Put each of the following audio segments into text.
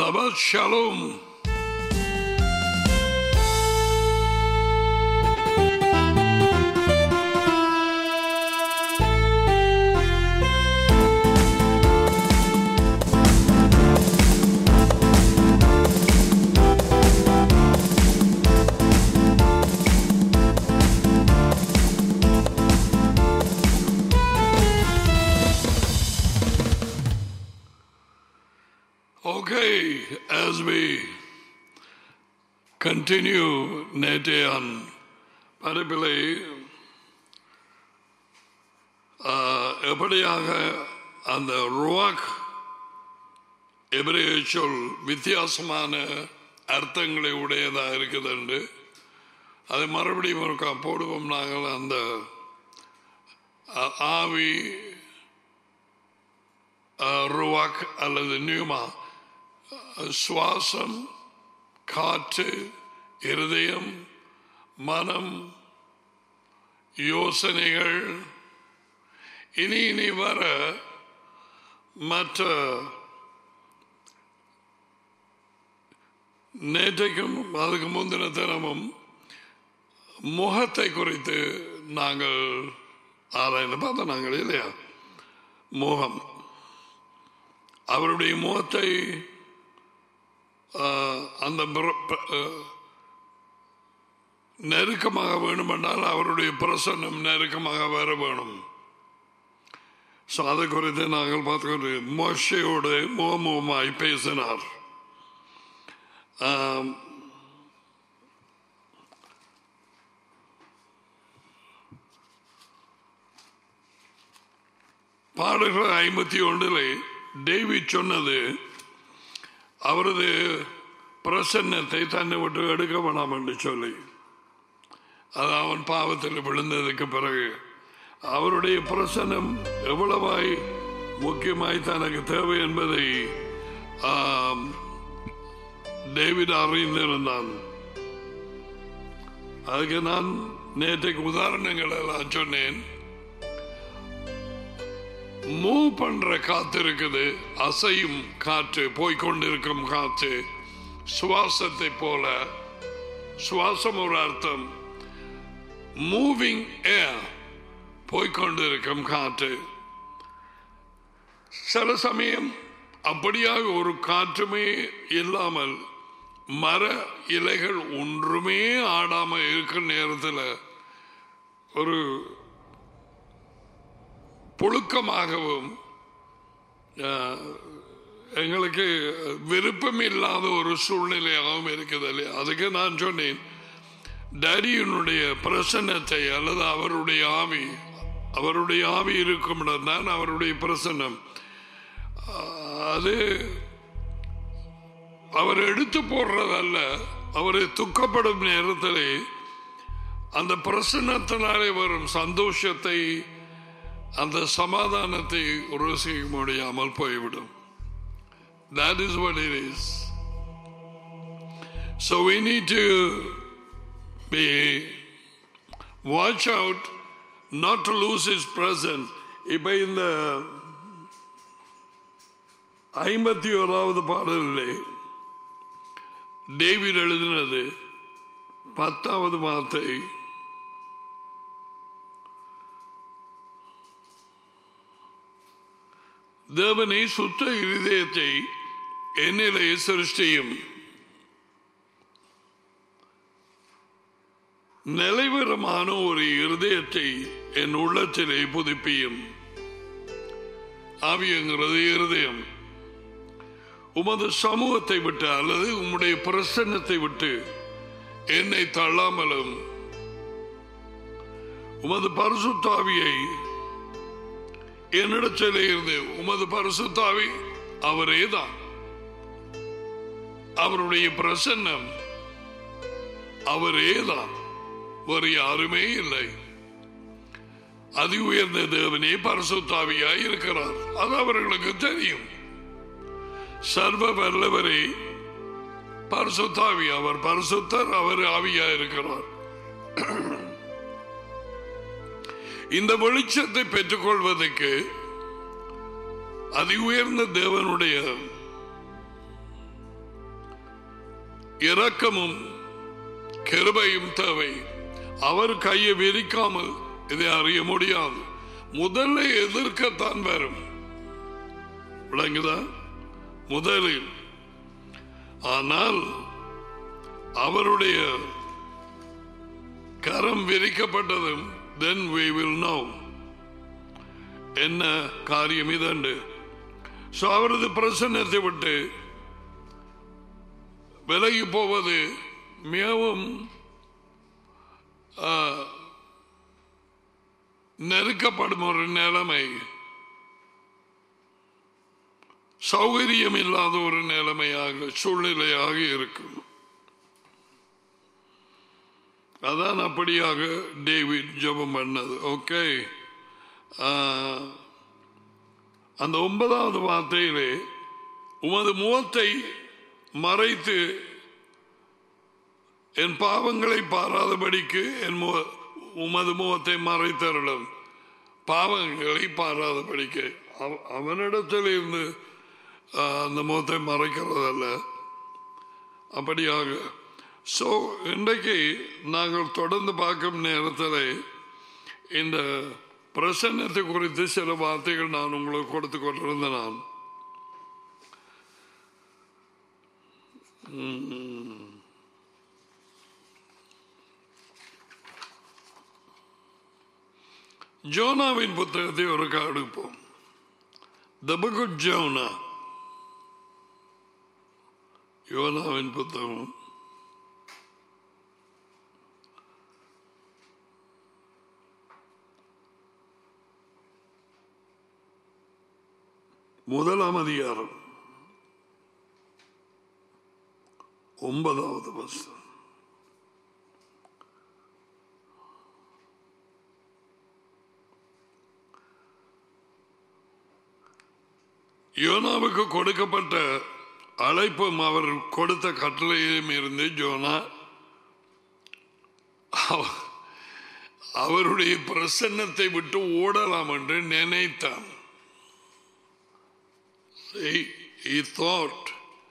Shabbat Shalom. Okay, as we continue நேற்றைய பரப்பிலை எப்படியாக அந்த ருவாக் எபிரேய சொல் வித்தியாசமான அர்த்தங்களை உடையதாக இருக்குது என்று அதை மறுபடியும் ஒருக்கா போடுவோம் நாங்கள் அந்த அ- ஆவி அஹ், ருவாக் அல்லது நியூமா அஹ், சுவாசம் காற்று இருதயம் மனம் யோசனைகள் இனி இனி வர மற்ற நேற்றைக்கும் அதுக்கு முந்தின தினமும் முகத்தை குறித்து நாங்கள் ஆராய்ந்து பார்த்தோம் நாங்கள் இல்லையா முகம் அவருடைய முகத்தை ஆஹ், அந்த பிர- ப- ஆஹ், நெருக்கமாக வேணுமென்றால் அவருடைய பிரசன்னம் நெருக்கமாக வர வேணும் ஸோ அதை குறித்து நாங்கள் பார்த்துக்கொண்டு மோஷையோடு முகமுகமாய் பேசினார் ஆம், பாடல்கள் ஐம்பத்தி ஒன்றில் டேவிட் சொன்னது அவரது பிரசன்னத்தை தன்னை விட்டு எடுக்க வேணாம் என்று சொல்லி அது அவன் பாவத்தில் விழுந்ததுக்கு பிறகு அவருடைய பிரசன்னம் எவ்வளவாய் முக்கியமாய் தனக்கு தேவை என்பதை ஆம், டேவிட் அறிந்திருந்தான் அதுக்கு நான் நேற்றைக்கு உதாரணங்கள் எல்லாம் சொன்னேன் மூவ் பண்ற காத்து இருக்குது அசையும் காற்று போய்க்கொண்டிருக்கும் காற்று சுவாசத்தை போல சுவாசம் ஒரு அர்த்தம் மூவிங் ஏர் போய்க்கொண்டிருக்கும் காற்று சில சமயம் அப்படியாக ஒரு காற்றுமே இல்லாமல் மர இலைகள் ஒன்றுமே ஆடாம இருக்கிற நேரத்தில் ஒரு புழுக்கமாகவும் அஹ், எங்களுக்கு விருப்பம் இல்லாத ஒரு சூழ்நிலையாகவும் இருக்குது இல்லையா அதுக்கு நான் சொன்னேன் டேடியினுடைய பிரசன்னத்தை அல்லது அவருடைய ஆவி அவருடைய ஆவி இருக்கும் தான் அவருடைய பிரசன்னம் அஹ், அது அவர் எடுத்து போடுறதல்ல அவரை துக்கப்படும் நேரத்திலே அந்த பிரசன்னத்தினாலே வரும் சந்தோஷத்தை அந்த சமாதானத்தை ருசிக்க முடியாமல் போய்விடும் That is what it is. So we need to be watch out not to lose his presence. இப்ப இந்த ஐம்பத்தி ஓராவது பாடலிலே டேவிட் எழுதினது பத்தாவது வார்த்தை தேவனை சுத்த இருதயத்தை என்னிலே சிருஷ்டியும் நிலைவரமான ஒரு இருதயத்தை என் உள்ளத்திலே புதுப்பியும் ஆவியங்கிறது இருதயம் உமது சமூகத்தை விட்டு அல்லது உம்முடைய பிரசன்னத்தை விட்டு என்னை தள்ளாமலும் உமது பரிசுத்தாவியை என்னிடத்திலே இருந்து உமது பரிசுத்தாவி அவரே தான் அவருடைய பிரசன்னம் அவரே தான் வேறு யாருமே இல்லை அதி உயர்ந்த தேவனே பரிசுத்தாவியாய் இருக்கிறார் அது அவர்களுக்கு தெரியும் சர்வ வல்லவரே பரிசுத்தாவி அவர் பரிசுத்தர் அவர் ஆவியா இருக்கிறார் இந்த வெளிச்சத்தை பெற்றுக்கொள்வதற்கு அதி உயர்ந்த தேவனுடைய இரக்கமும் கிருபையும் தேவை அவர் கையை விரிக்காமல் இதை அறிய முடியாது முதல்ல எதிர்க்கத்தான் வரும் விளங்குதா முதலில் ஆனால் அவருடைய கரம் விரிக்கப்பட்டதும் then we will know என்ன காரியம் இதண்டு So, அவரது பிரசன்னத்தை விட்டு விலகி போவது மிகவும் ஆ, நெருக்கப்படும் ஒரு நிலைமை சௌகரியம் இல்லாத ஒரு நிலைமையாக சூழ்நிலையாக இருக்கும் அதான் அப்படியாக டேவிட் ஜெபம் பண்ணது ஓகே அந்த ஒன்பதாவது வார்த்தையிலே உமது முகத்தை மறைத்து என் பாவங்களை பாராதபடிக்கு என் முக உமது முகத்தை மறைத்தருளும் பாவங்களை பாராதபடிக்கு அவ- அவனிடத்தில் இருந்து ஆ, அந்த முகத்தை மறைக்கிறதல்ல அப்படியாக ஸோ இன்றைக்கு நாங்கள் தொடர்ந்து பார்க்கும் நேரத்தில் இந்த பிரசன்னத்தை குறித்து சில வார்த்தைகள் நான் உங்களுக்கு கொடுத்து கொண்டிருந்தேன் நான் உம். ஜோனாவின் புத்தகத்தை ஒரு எடுப்போம் த புக் ஆஃப் ஜோனா யோனாவின் புத்தகம் முதலாம் அதிகாரம் ஒன்பதாவது வசனம் யோனாவுக்கு கொடுக்கப்பட்ட அழைப்பும் அவர் கொடுத்த கட்டளையிலும் இருந்து ஜோனா அவ- அவருடைய பிரசன்னத்தை விட்டு ஓடலாம் என்று நினைத்தான் See, he thought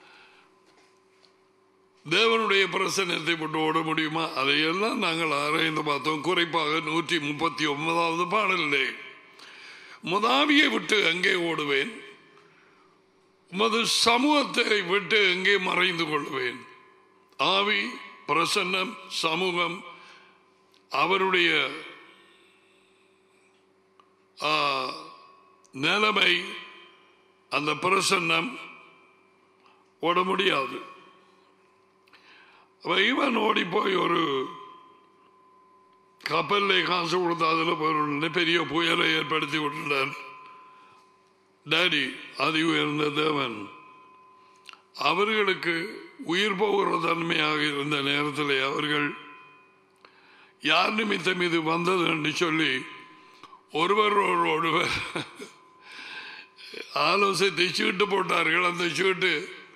தேவனுடைய பிரசன்னத்தை விட்டு ஓட முடியுமா அதையெல்லாம் நாங்கள் ஆராய்ந்து பார்த்தோம் குறிப்பாக நூற்றி முப்பத்தி ஒன்பதாவது பாடலிலே முதாவியை விட்டு அங்கே ஓடுவேன் உமது சமூகத்தை விட்டு எங்கே மறைந்து கொள்வேன் ஆவி பிரசன்னம் சமூகம் அவருடைய ஆ, நிலைமை அந்த பிரசன்னம் ஓட முடியாது அப்ப இவன் ஓடி போய் ஒரு கப்பல்ல காசு கொடுத்து அதில் போய் பெரிய புயலை ஏற்படுத்தி விட்டுட்டார் டாடி அதி உயர்ந்த தேவன் அவர்களுக்கு உயிர் போகிற தன்மையாக இருந்த நேரத்தில் அவர்கள் யார் நிமித்தம் இது வந்தது என்று சொல்லி ஒருவர் ஒருவர் ஆலோசனை சீட்டு போட்டார்கள் அந்த சீட்டு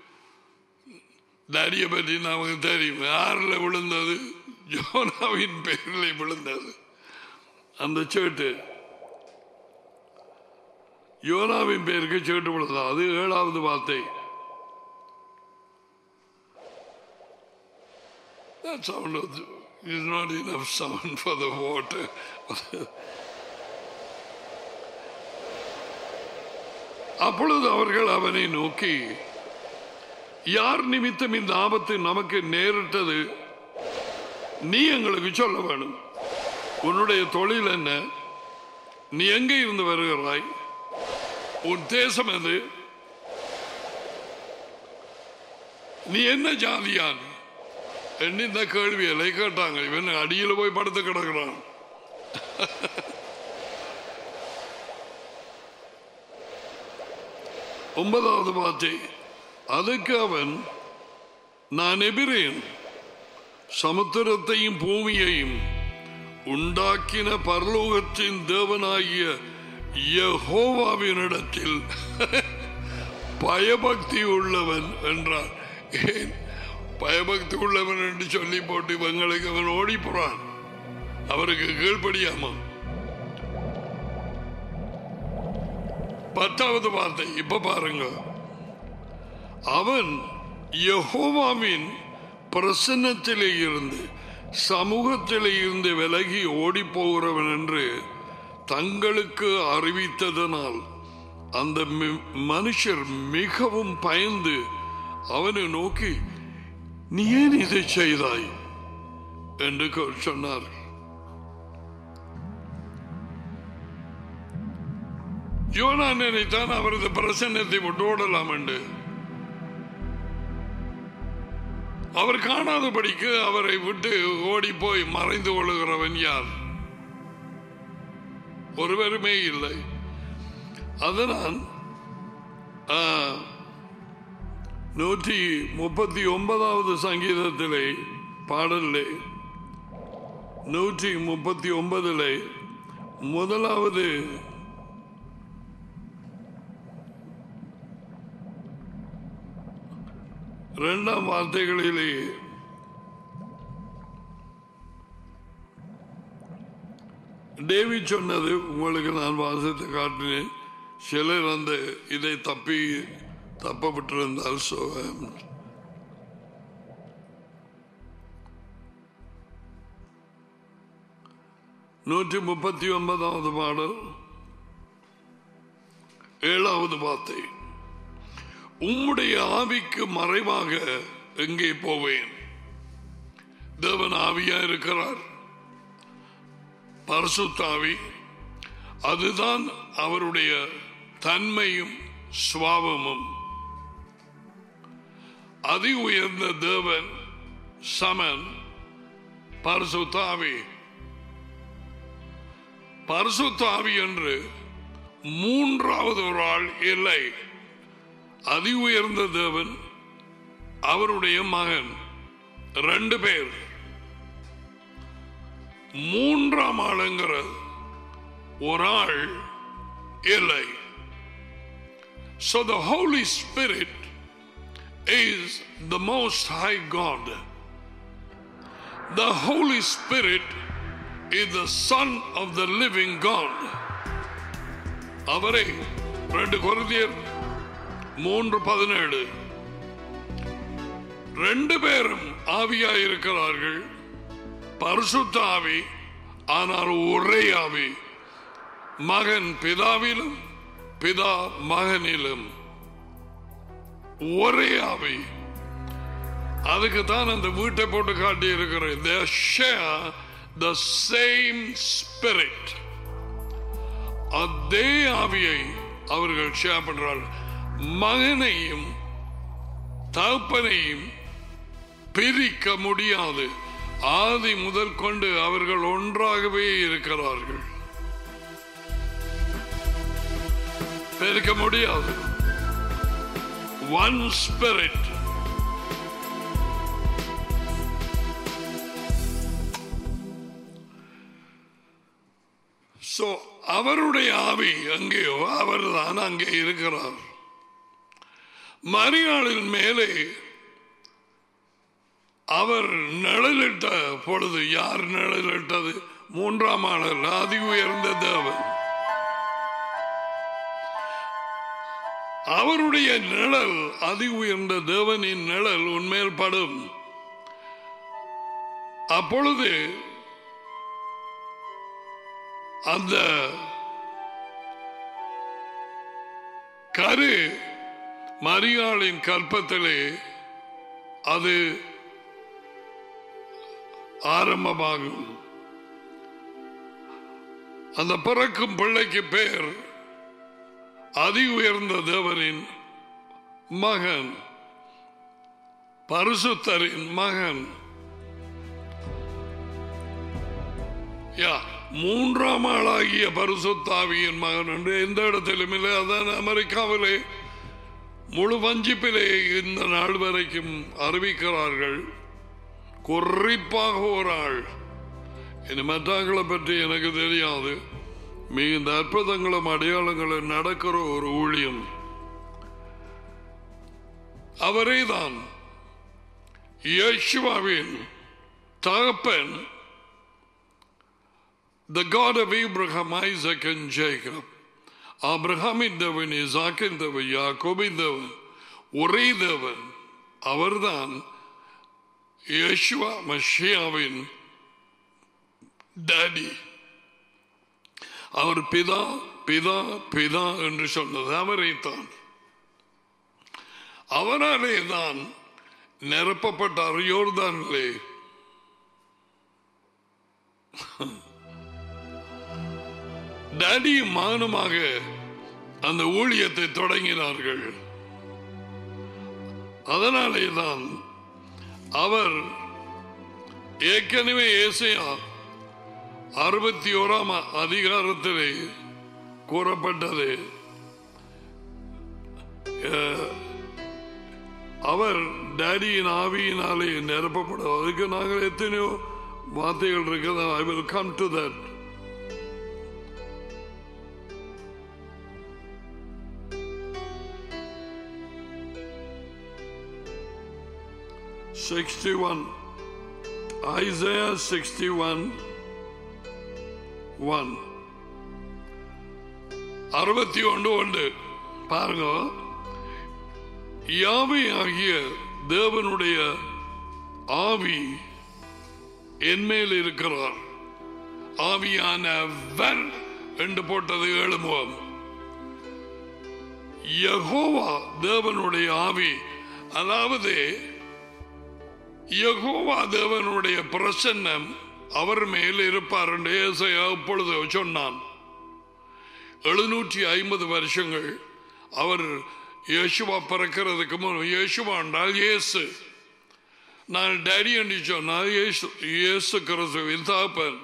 டாடியை பற்றி நமக்கு தெரியும் யாரில் விழுந்தது ஜோனாவின் பேரில் விழுந்தது அந்த சீட்டு யோனாவின் பேருக்கு சீட்டு விழுந்தது அது ஏழாவது வார்த்தை That sound of- is not enough sound for the water. அப்பொழுது அவர்கள் அவனை நோக்கி யார் நிமித்தம் இந்த ஆபத்து நமக்கு நேரிட்டது நீ எங்களுக்கு சொல்ல வேணும் உன்னுடைய தொழில் என்ன நீ எங்கே இருந்து வருகிறாய் உன் தேசம் எது நீ என்ன ஜாதியான் என்ன இந்த கேள்வியலை கேட்டாங்க இவன் அடியில் போய் படுத்து கிடக்கிறான் ஒன்பதாவது வார்த்தை அதுக்கு அவன் நான் எபிரேன் சமுத்திரத்தையும் பூமியையும் உண்டாக்கின பரலோகத்தின் தேவனாகிய யெகோவாவினிடத்தில் பயபக்தி உள்ளவன் என்றார் ஏன் பயபக்தி உள்ளவன் என்று சொல்லி போட்டு இவங்களுக்கு அவன் ஓடி போறான் அவருக்கு கீழ்ப்படியாமா பத்தாவது வார்த்தை இப்ப பாருங்க அவன் யெகோவாவின் பிரசன்னத்திலே இருந்து சமூகத்திலே இருந்து விலகி ஓடி போகிறவன் என்று தங்களுக்கு அறிவித்ததனால் அந்த மி- மனுஷர் மிகவும் பயந்து அவனை நோக்கி நீ ஏன் இதை செய்தாய் என்று கொ- சொன்னார் யோனா நினைத்தான் அவரது பிரசன்னத்தை விட்டு ஓடலாம் என்று அவர் காணாதபடிக்கு அவரை விட்டு ஓடி போய் மறைந்து கொள்ளுகிறவன் யார் ஒருவருமே இல்லை அதனால் ஆ, நூற்றி முப்பத்தி ஒன்பதாவது சங்கீதத்திலே பாடலே நூற்றி முப்பத்தி ஒன்பதிலே முதலாவது இரண்டாம் வார்த்தைகளிலே டேவிட் சொன்னது உங்களுக்கு நான் வாசத்தை காட்டினேன் சிலர் அந்த இதை தப்பி தப்பப்பட்டிருந்தால் so I'm- நூற்றி முப்பத்தி ஒன்பதாவது பாடல் ஏழாவது வார்த்தை உம்முடைய ஆவிக்கு மறைவாக எங்கே போவேன் தேவன் ஆவியா இருக்கிறார் பரிசுத்தாவி அதுதான் அவருடைய தன்மையும் சுவாபமும் அதி உயர்ந்த தேவன் சமன் பரிசுத்தாவி பரிசுத்தாவி என்று மூன்றாவது ஒரு ஆள் இல்லை அதி உயர்ந்த தேவன் அவருடைய மகன் ரெண்டு பேர் மூன்றாம் ஆளுங்கிற ஒரு ஆள் இல்லை So the Holy Spirit is the most high God. The Holy Spirit is the Son of the living God. அவரை ரெண்டு கொரிந்தியர் மூன்று பதினேழு ரெண்டு பேரும் ஆவியா இருக்கிறார்கள் பரிசுத்த ஆவி ஆனால் ஒரே ஆவி மகன் பிதாவிலும் பிதா மகனிலும் ஒரே ஆவி அதுக்கு தான் அந்த வீட்டை போட்டு காட்டி இருக்கிறேன் they share the same spirit அதே ஆவியை அவர்கள் ஷேர் பண்றார்கள் மகனையும் தகப்பனையும் பிரிக்க முடியாது ஆதி முதல் கொண்டு அவர்கள் ஒன்றாகவே இருக்கிறார்கள் பிரிக்க முடியாது ஒன் ஸ்பிரிட் சோ அவருடைய ஆவி அங்கேயோ அவர்தான் அங்கே இருக்கிறார் மரியாளின் மேலே அவர் நிழலிட்ட பொழுது யார் நிழலிட்டது மூன்றாம் ஆளர் அதி உயர்ந்த தேவன் அவருடைய நிழல் அதி உயர்ந்த தேவனின் நிழல் உன்மேல் படும் அப்பொழுது அந்த கரு மரியாளின் கற்பத்திலே அது ஆரம்பமாகும் அந்த பிறக்கும் பிள்ளைக்கு பேர் அதி உயர்ந்த தேவனின் மகன் பரிசுத்தரின் மகன் யா மூன்றாம் ஆளாகிய பரிசுத்தாவியின் மகன் என்று எந்த இடத்திலும் இல்லை அதான் அமெரிக்காவிலே முழு வஞ்சிப்பிலே இந்த நாள் வரைக்கும் அறிவிக்கிறார்கள் குறிப்பாக ஒரு ஆள் இனி மற்றவங்களை பற்றி எனக்கு தெரியாது மிகுந்த அற்புதங்களும் அடையாளங்களும் நடக்கிற ஒரு ஊழியம் அவரே தான் யேசுவாவின் தகப்பன் the God of Abraham, Isaac and Jacob ஆபிரகாமின் தேவன் இசாக்கின் தேவன் யாக்கோபின் தேவன் ஒரே தேவன் அவர்தான் யேசுவா மஷியாவின் டாடி அவர் பிதா பிதா பிதா என்று சொன்னது அவரைத்தான் அவராலே தான் நிரப்பப்பட்டார் யோர்தானிலே டாடியும் மகனுமாக அந்த ஊழியத்தை தொடங்கினார்கள் அதனாலே தான் அவர் ஏற்கனவே ஏசையா அறுபத்தி ஓராம் அதிகாரத்திலே கூறப்பட்டது அஹ், அவர் டேடியின் ஆவியினாலே நிரப்பப்படும் அதுக்கு நாங்கள் எத்தனையோ வார்த்தைகள் இருக்குது I will come to that Sixty-one. Isaiah sixty-one. One. அறுபத்தி ஒன்று ஒன்று பாருங்க யாவை ஆகிய தேவனுடைய ஆவி என்மேல் இருக்கிறார் ஆவியானவர் என்று போட்டது எழுமுகம் யகோவா தேவனுடைய ஆவி அதாவது யகோவா தேவனுடைய பிரசன்னம் அவர் மேல் இருப்பார் என்று ஏசாயா இப்பொழுது சொன்னான் எழுநூற்றி ஐம்பது வருஷங்கள் அவர் இயேசுவா பிறக்கிறதுக்கு முன் இயேசுவா என்றால் இயேசு நான் டேடி என்று சொன்னால் இயேசு இயேசு கிறிஸ்துவின் தாப்பன்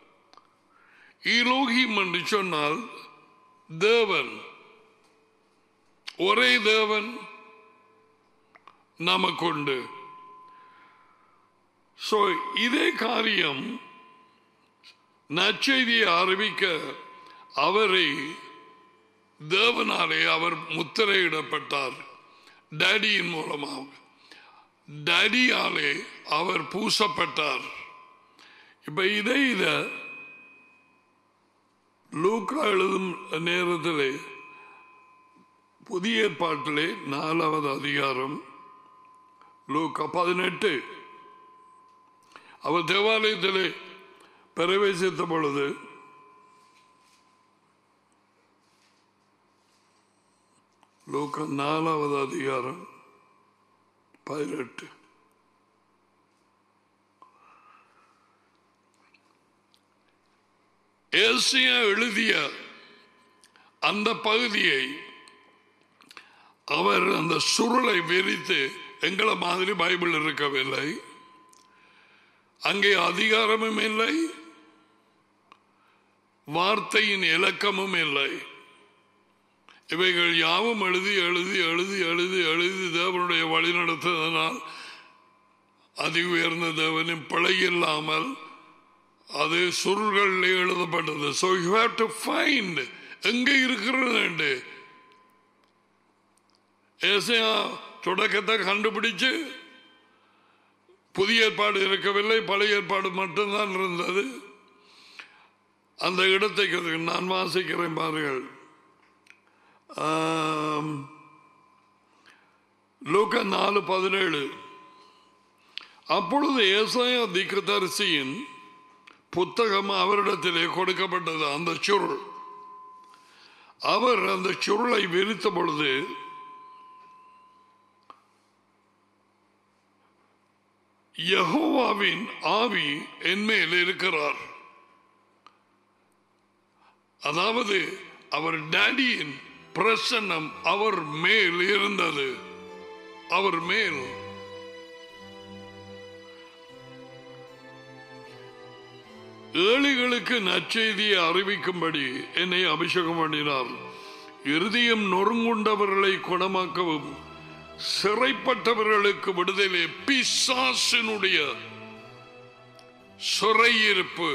ஈலோகிம் என்று சொன்னால் தேவன் ஒரே தேவன் நமக்குண்டு சோ இதே காரியம் நற்செய்தியை அறிவிக்க அவரை தேவனாலே அவர் முத்திரையிடப்பட்டார் டேடியின் மூலமாக டேடியாலே அவர் பூசப்பட்டார் இப்ப இதே இத லூக்கா எழுதும் நேரத்திலே புதிய ஏற்பாட்டிலே நாலாவது அதிகாரம் லூக்கா பதினெட்டு அவர் தேவாலயத்திலே பிரவேசித்த பொழுது லூக்கா நாலாவது அதிகாரம் பதினெட்டு ஏசியா எழுதிய அந்த பகுதியை அவர் அந்த சுருளை விரித்து எங்களை மாதிரி பைபிள் இருக்கவில்லை அங்கே அதிகாரமும் இல்லை வார்த்தையின் இலக்கமும் இல்லை இவைகள் யாவும் எழுதி எழுதி எழுதி எழுதி எழுதி தேவனுடைய வழி நடத்துவதனால் அதி உயர்ந்த தேவனின் பிழை இல்லாமல் அது சுருள்களில் எழுதப்பட்டது so you have to find எங்க இருக்கிறது ஏசையா தொடக்கத்தை கண்டுபிடிச்சு புதிய ஏற்பாடு இருக்கவில்லை பழைய ஏற்பாடு மட்டும்தான் இருந்தது அந்த இடத்தை நான் வாசிக்கிறேன் பாருங்கள் ஆம், லூக்கா நாலு பதினேழு அப்பொழுது ஏசாயா திக்கதரிசியின் புத்தகம் அவரிடத்திலே கொடுக்கப்பட்டது அந்த சுருள் அவர் அந்த சுருளை விரித்த பொழுது யெகோவாவின் ஆவி என்மேல் இருக்கிறார் அதாவது அவர் டேடியின் பிரசன்னம் அவர் மேல் இருந்தது அவர் மேல் ஏழைகளுக்கு நற்செய்தியை அறிவிக்கும்படி என்னை அபிஷேகம் பண்ணினார் இருதயம் நொறுங்குண்டவர்களை குணமாக்கவும் சிறைப்பட்டவர்களுக்கு விடுதலை பிசாசினுடைய சிறையிருப்பு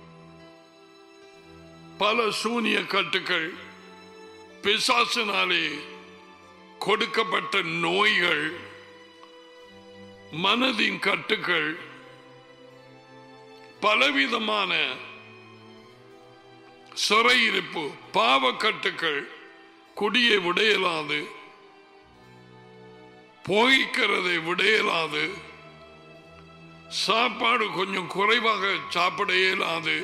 பல சூனிய கட்டுக்கள் பிசாசினாலே கொடுக்கப்பட்ட நோய்கள் மனதின் கட்டுக்கள் பலவிதமான சிறையிருப்பு பாவக்கட்டுக்கள் குடியை விடையலாது போகிக்கிறதை விடையலாது சாப்பாடு கொஞ்சம் குறைவாக சாப்பிட இயலாது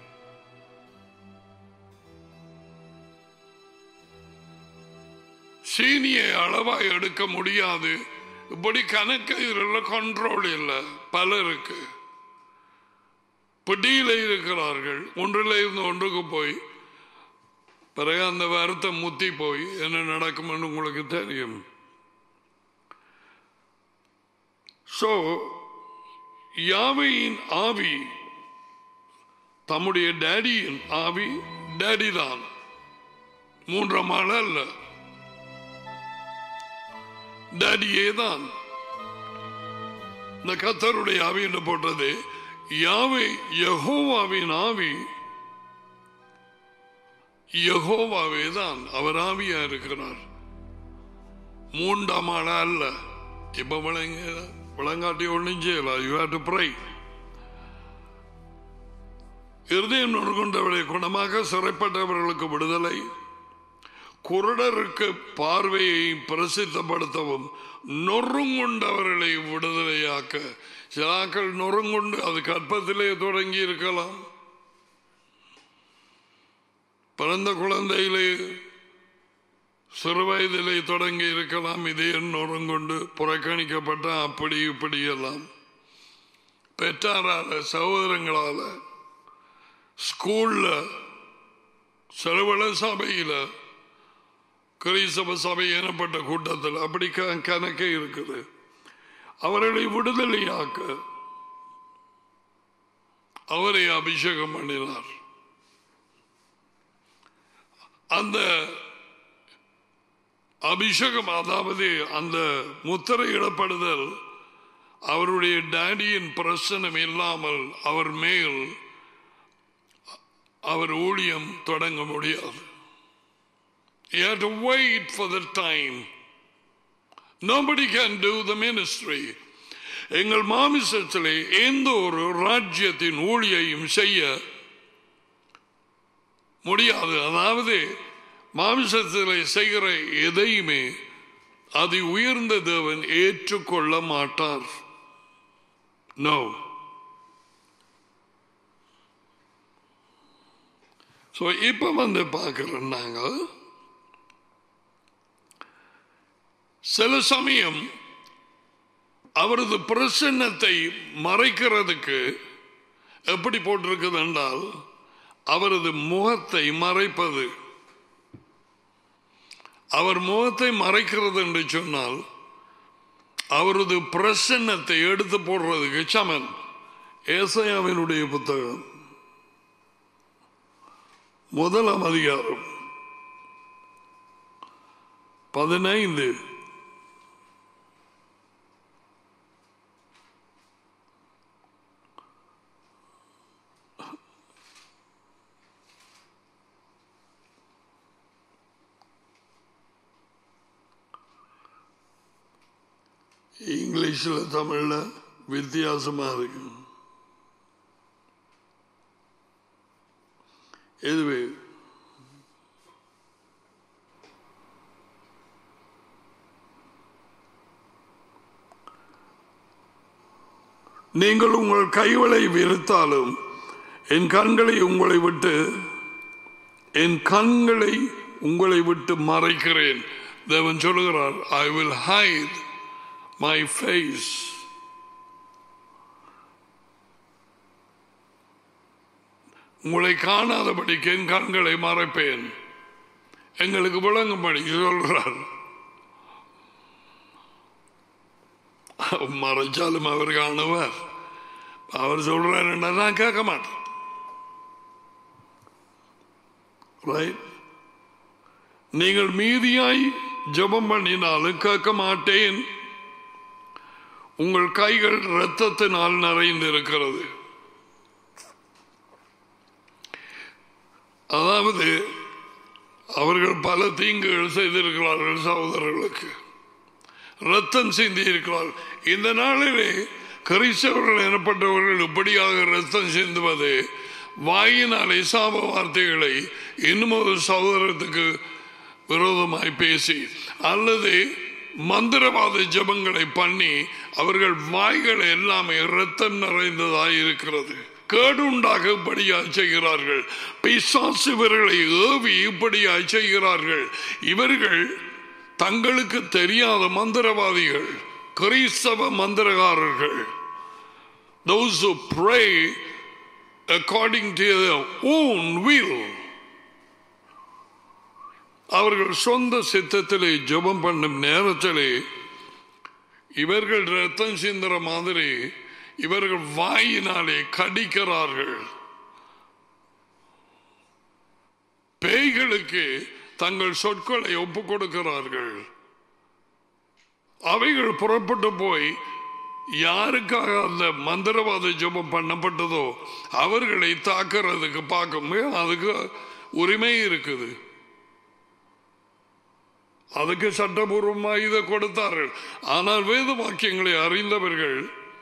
சீனியை அளவா எடுக்க முடியாது இப்படி கணக்கு இதில் கண்ட்ரோல் இல்லை பலருக்கு பிடியில இருக்கிறார்கள் ஒன்றில் இருந்து ஒன்றுக்கு போய் பிறகு அந்த வருத்தம் முத்தி போய் என்ன நடக்கும்னு உங்களுக்கு தெரியும் சோ யாவையின் ஆவி தம்முடைய டேடியின் ஆவி டேடி தான் மூன்றாம் ஆள் அல்ல டேடியே தான் இந்த கத்தருடைய ஆவி என்று போட்டது யாவை யகோவாவின் ஆவி யகோவாவே தான் அவர் ஆவியா இருக்கிறார் மூன்றாம் ஆளா அல்ல இப்ப விளங்க விளங்காட்டி ஒன்றும் செய்யலாம் யூ ஹேவ் டு ப்ரை இருதயம் நொறுகொண்டவரை குணமாக சிறைப்பட்டவர்களுக்கு விடுதலை குருடருக்கு பார்வையை பிரசித்தப்படுத்தவும் நொறுங்குண்டவர்களை விடுதலையாக்க சிலாக்கள் நொறுங்குண்டு அது கற்பத்திலே தொடங்கி இருக்கலாம் பிறந்த குழந்தையிலே சிறு வயதிலே தொடங்கி இருக்கலாம் இதே நொறுங்குண்டு புறக்கணிக்கப்பட்ட அப்படி இப்படி எல்லாம் பெற்றாரால சகோதரங்களால ஸ்கூல்ல சிறுவள சபையில கிறிஸ்தவ சபை எனப்பட்ட கூட்டத்தில் அப்படி க- கணக்கே இருக்குது அவர்களை விடுதலையாக்க அவரை அபிஷேகம் பண்ணினார் அந்த அபிஷேகம் அதாவது அந்த முத்திரையிடப்படுதல் அவருடைய டேடியின் பிரசனம் இல்லாமல் அவர் மேல் அவர் ஊழியம் தொடங்க முடியாது You have to wait for the time. Nobody can do the ministry. எங்கள் மாமிசத்திலே எந்த ஒரு ராஜ்யத்தின் ஊழியையும் செய்ய முடியாது அதாவது மாமிசத்திலே செய்கிற எதையுமே அது உயர்ந்த தேவன் ஏற்றுக்கொள்ள மாட்டார் நோ ஸோ இப்போ வந்து பார்க்குறோம் நாங்கள் சில சமயம் அவரது பிரசன்னத்தை மறைக்கிறதுக்கு எப்படி போட்டிருக்குது என்றால் அவரது முகத்தை மறைப்பது அவர் முகத்தை மறைக்கிறது என்று சொன்னால் அவரது பிரசன்னத்தை எடுத்து போடுறதுக்கு சமன் ஏசையாவினுடைய புத்தகம் முதலாம் அதிகாரம் பதினைந்து இங்கிலீஷில் தமிழில் வித்தியாசமாக இருக்கு எதுவே நீங்கள் உங்கள் கைகளை விரித்தாலும் என் கண்களை உங்களை விட்டு என் கண்களை உங்களை விட்டு மறைக்கிறேன் தேவன் சொல்லுகிறார் I will hide my face உங்களை காணாதபடிக்கு என் கண்களை மறைப்பேன் எங்களுக்கு விளங்கும்படி சொல்றார் மறைச்சாலும் அவர் காணுவார் அவர் சொல்றார் நான் கேட்க மாட்டேன் Right? நீங்கள் மீதியாய் ஜெபம் பண்ணினாலும் கேட்க மாட்டேன் உங்கள் கைகள் இரத்தத்தினால் நிறைந்திருக்கிறது அதாவது அவர்கள் பல தீங்குகள் செய்திருக்கிறார்கள் சகோதரர்களுக்கு ரத்தம் சிந்தி இருக்கிறார்கள் இந்த நாளிலே கிறிஸ்தவர்கள் எனப்பட்டவர்கள் இப்படியாக ரத்தம் சிந்துவது வாயினாலே சாப வார்த்தைகளை இன்னும் ஒரு சகோதரத்துக்கு விரோதமாய் பேசி அல்லது மந்திரவாத ஜபங்களை பண்ணி அவர்கள் வாய்கள் எல்லாமே இரத்தம் நிறைந்ததாய் இருக்கிறது கேடு உண்டாக இப்படியாய் செய்கிறார்கள் பிசாசு இவர்களை ஏவி இப்படியாய் செய்கிறார்கள் இவர்கள் தங்களுக்கு தெரியாத மந்திரவாதிகள் கிறிஸ்தவ மந்திரகாரர்கள் those who pray according to their own will அவர்கள் சொந்த சித்தத்திலே ஜெபம் பண்ணும் நேரத்திலே இவர்கள் ரத்தம் சிந்துற மாதிரி இவர்கள் வாயினாலே கடிக்கிறார்கள் பேய்களுக்கு தங்கள் சொற்களை ஒப்புக் கொடுக்கிறார்கள் அவைகள் புறப்பட்டு போய் யாருக்காக அந்த மந்திரவாத ஜெபம் பண்ணப்பட்டதோ அவர்களை தாக்குறதுக்கு பார்க்கும் அதுக்கு உரிமை இருக்குது அதுக்கு சட்டபூர்வமாக இதை கொடுத்தார்கள் ஆனால் வேத வாக்கியங்களை அறிந்தவர்கள்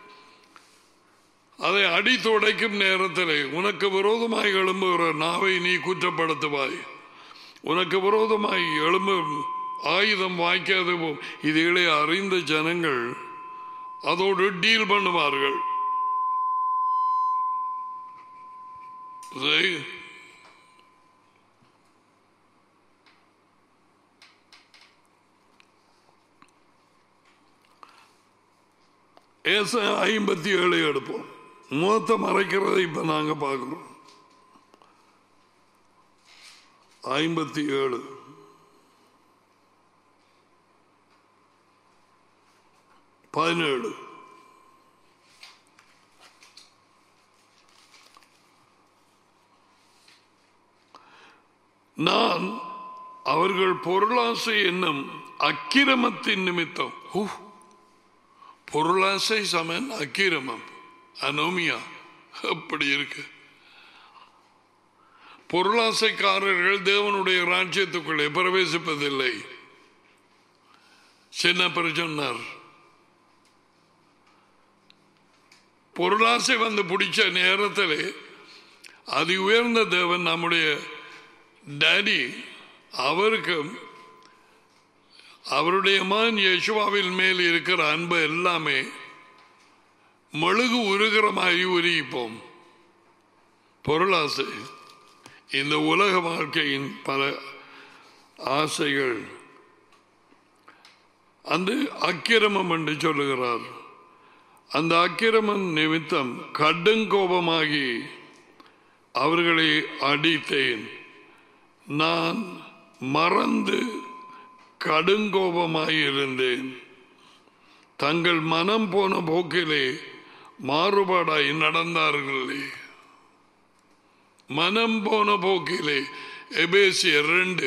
அதை அடித்து உடைக்கும் நேரத்தில் உனக்கு விரோதமாய் எழும்புகிற நாவை நீ குற்றப்படுத்துவாய் உனக்கு விரோதமாய் எழும்பும் ஆயுதம் வாய்க்காது போம் இதுகளை அறிந்த ஜனங்கள் அதோடு டீல் பண்ணுவார்கள் சரி. ஏச ஐம்பத்தி ஏழு எடுப்போம் முகத்தை மறைக்கிறதை இப்ப நாங்க பார்க்கிறோம் ஐம்பத்தி ஏழு பதினேழு நான் அவர்கள் பொருளாசை என்னும் அக்கிரமத்தின் நிமித்தம் ஹூ, பொருளாசை சமன் அக்கிரமம் அனோமியா அப்படி இருக்கு பொருளாசைக்காரர்கள் தேவனுடைய ராஜ்யத்துக்குள்ளே பிரவேசிப்பதில்லை சின்ன சொன்னார் பொருளாசை வந்து பிடிச்ச நேரத்தில் அதி உயர்ந்த தேவன் நம்முடைய டேடி அவருக்கு அவருடைய மகன் யேசுவாவில் மேல் இருக்கிற அன்பு எல்லாமே மெழுகு உருகிற மாதிரி உருகிப்போம் பொருளாசை இந்த உலக வாழ்க்கையின் பல ஆசைகள் அந்த அக்கிரமம் என்று சொல்லுகிறார் அந்த அக்கிரமம் நிமித்தம் கடுங்கோபமாகி அவர்களை அடித்தேன் நான் மறந்து கடுங்கோபமாயிருந்தேன் தங்கள் மனம் போன போக்கிலே மாறுபாடாய் நடந்தார்களே மனம் போன போக்கிலே எபேசியர் ரெண்டு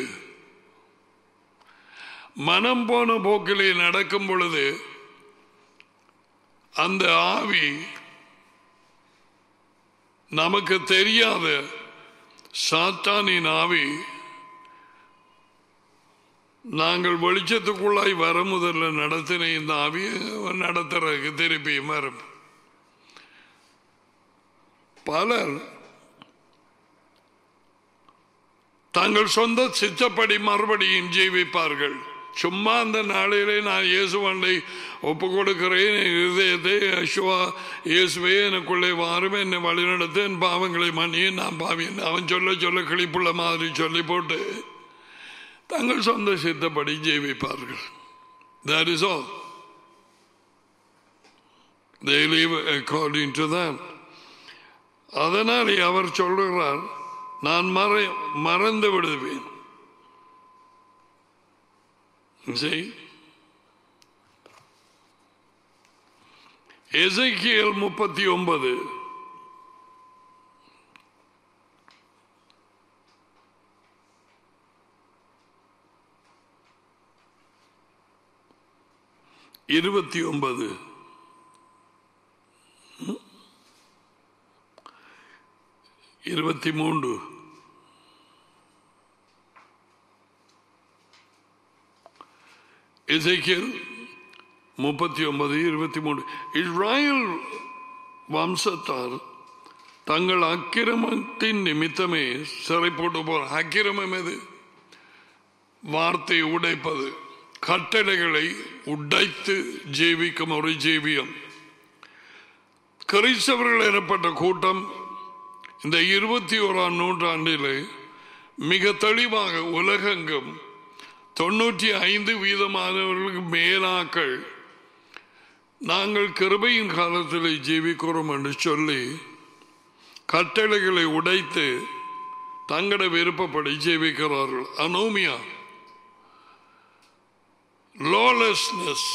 மனம் போன போக்கிலே நடக்கும் பொழுது அந்த ஆவி நமக்கு தெரியாத சாத்தானின் ஆவி நாங்கள் வெளிச்சத்துக்குள்ளாய் வர முதல்ல நடத்தின இந்த ஆவி நடத்துறதுக்கு திருப்பி வரும் பலர் தங்கள் சொந்த சித்தப்படி மறுபடியும் ஜீவிப்பார்கள் சும்மா அந்த நாளிலே நான் இயேசுவண்டை ஒப்பு கொடுக்கிறேன் என் இருதயத்தை அசுவா இயேசுவே எனக்குள்ளே வாரும் என்னை வழிநடத்து என் பாவங்களை மன்னியே நான் பாவியன் அவன் சொல்ல சொல்ல கிளிப்புள்ள மாதிரி சொல்லி போட்டு தங்கள் சொந்த சித்தப்படி ஜீவிப்பார்கள் That is all. They live according to that. அதனாலே அவர் சொல்லுகிறார் நான் மறை மறந்து விடுவேன் See? எசைக்கியல் முப்பத்தி ஒன்பது இருபத்தி ஒன்பது இருபத்தி மூன்று இசைக்கியல் முப்பத்தி ஒன்பது இருபத்தி மூணு இஸ்ராயல் வம்சத்தார் தங்கள் அக்கிரமத்தின் நிமித்தமே சிறை போட்டு போற அக்கிரமம் எது வார்த்தை உடைப்பது கட்டளைகளை உடைத்து ஜீவிக்கும் ஒரு ஜீவியம் கிறிஸ்தவர்கள் எனப்பட்ட கூட்டம் இந்த இருபத்தி ஓராம் நூற்றாண்டிலே மிக தெளிவாக உலகெங்கும் தொண்ணூற்றி ஐந்து வீதமானவர்களுக்கு மேலாக்கள் நாங்கள் கிருபையின் காலத்தில் ஜீவிக்கிறோம் என்று சொல்லி கட்டளைகளை உடைத்து தங்களோட விருப்பப்படி ஜீவிக்கிறார்கள் அனோமியா லாலெஸ்னஸ்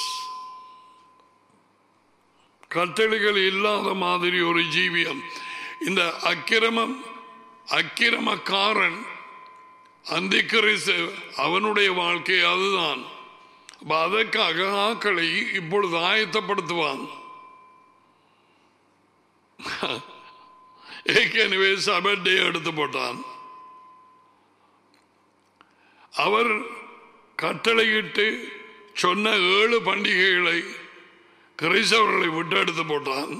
கட்டளைகள் இல்லாத மாதிரி ஒரு ஜீவியம் இந்த அக்கிரமம் அக்கிரமக்காரன் அந்த அவனுடைய வாழ்க்கை அதுதான் அப்ப அதற்காக ஆக்களை இப்பொழுது ஆயத்தப்படுத்துவான் ஏற்கனவே சபர்டே எடுத்து போட்டான் அவர் கட்டளையிட்டு சொன்ன ஏழு பண்டிகைகளை கிறிஸ்தவர்களை விட்டு எடுத்து போட்டான்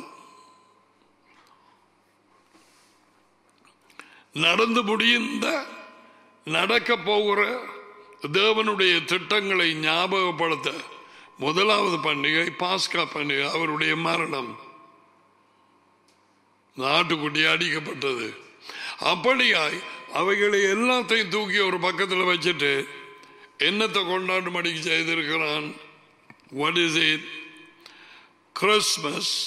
நடந்து முடிந்த நடக்க போகிற தேவனுடைய திட்டங்களை ஞாபகப்படுத்த முதலாவது பண்டிகை பாஸ்கா பண்டிகை அவருடைய மரணம் நாட்டுக்குட்டி அடிக்கப்பட்டது அப்படியாய் அவைகளை எல்லாத்தையும் தூக்கி ஒரு பக்கத்தில் வச்சுட்டு என்னத்தை கொண்டாடும்படிக்கு செய்திருக்கிறான் வாட் இஸ் இட் கிறிஸ்மஸ்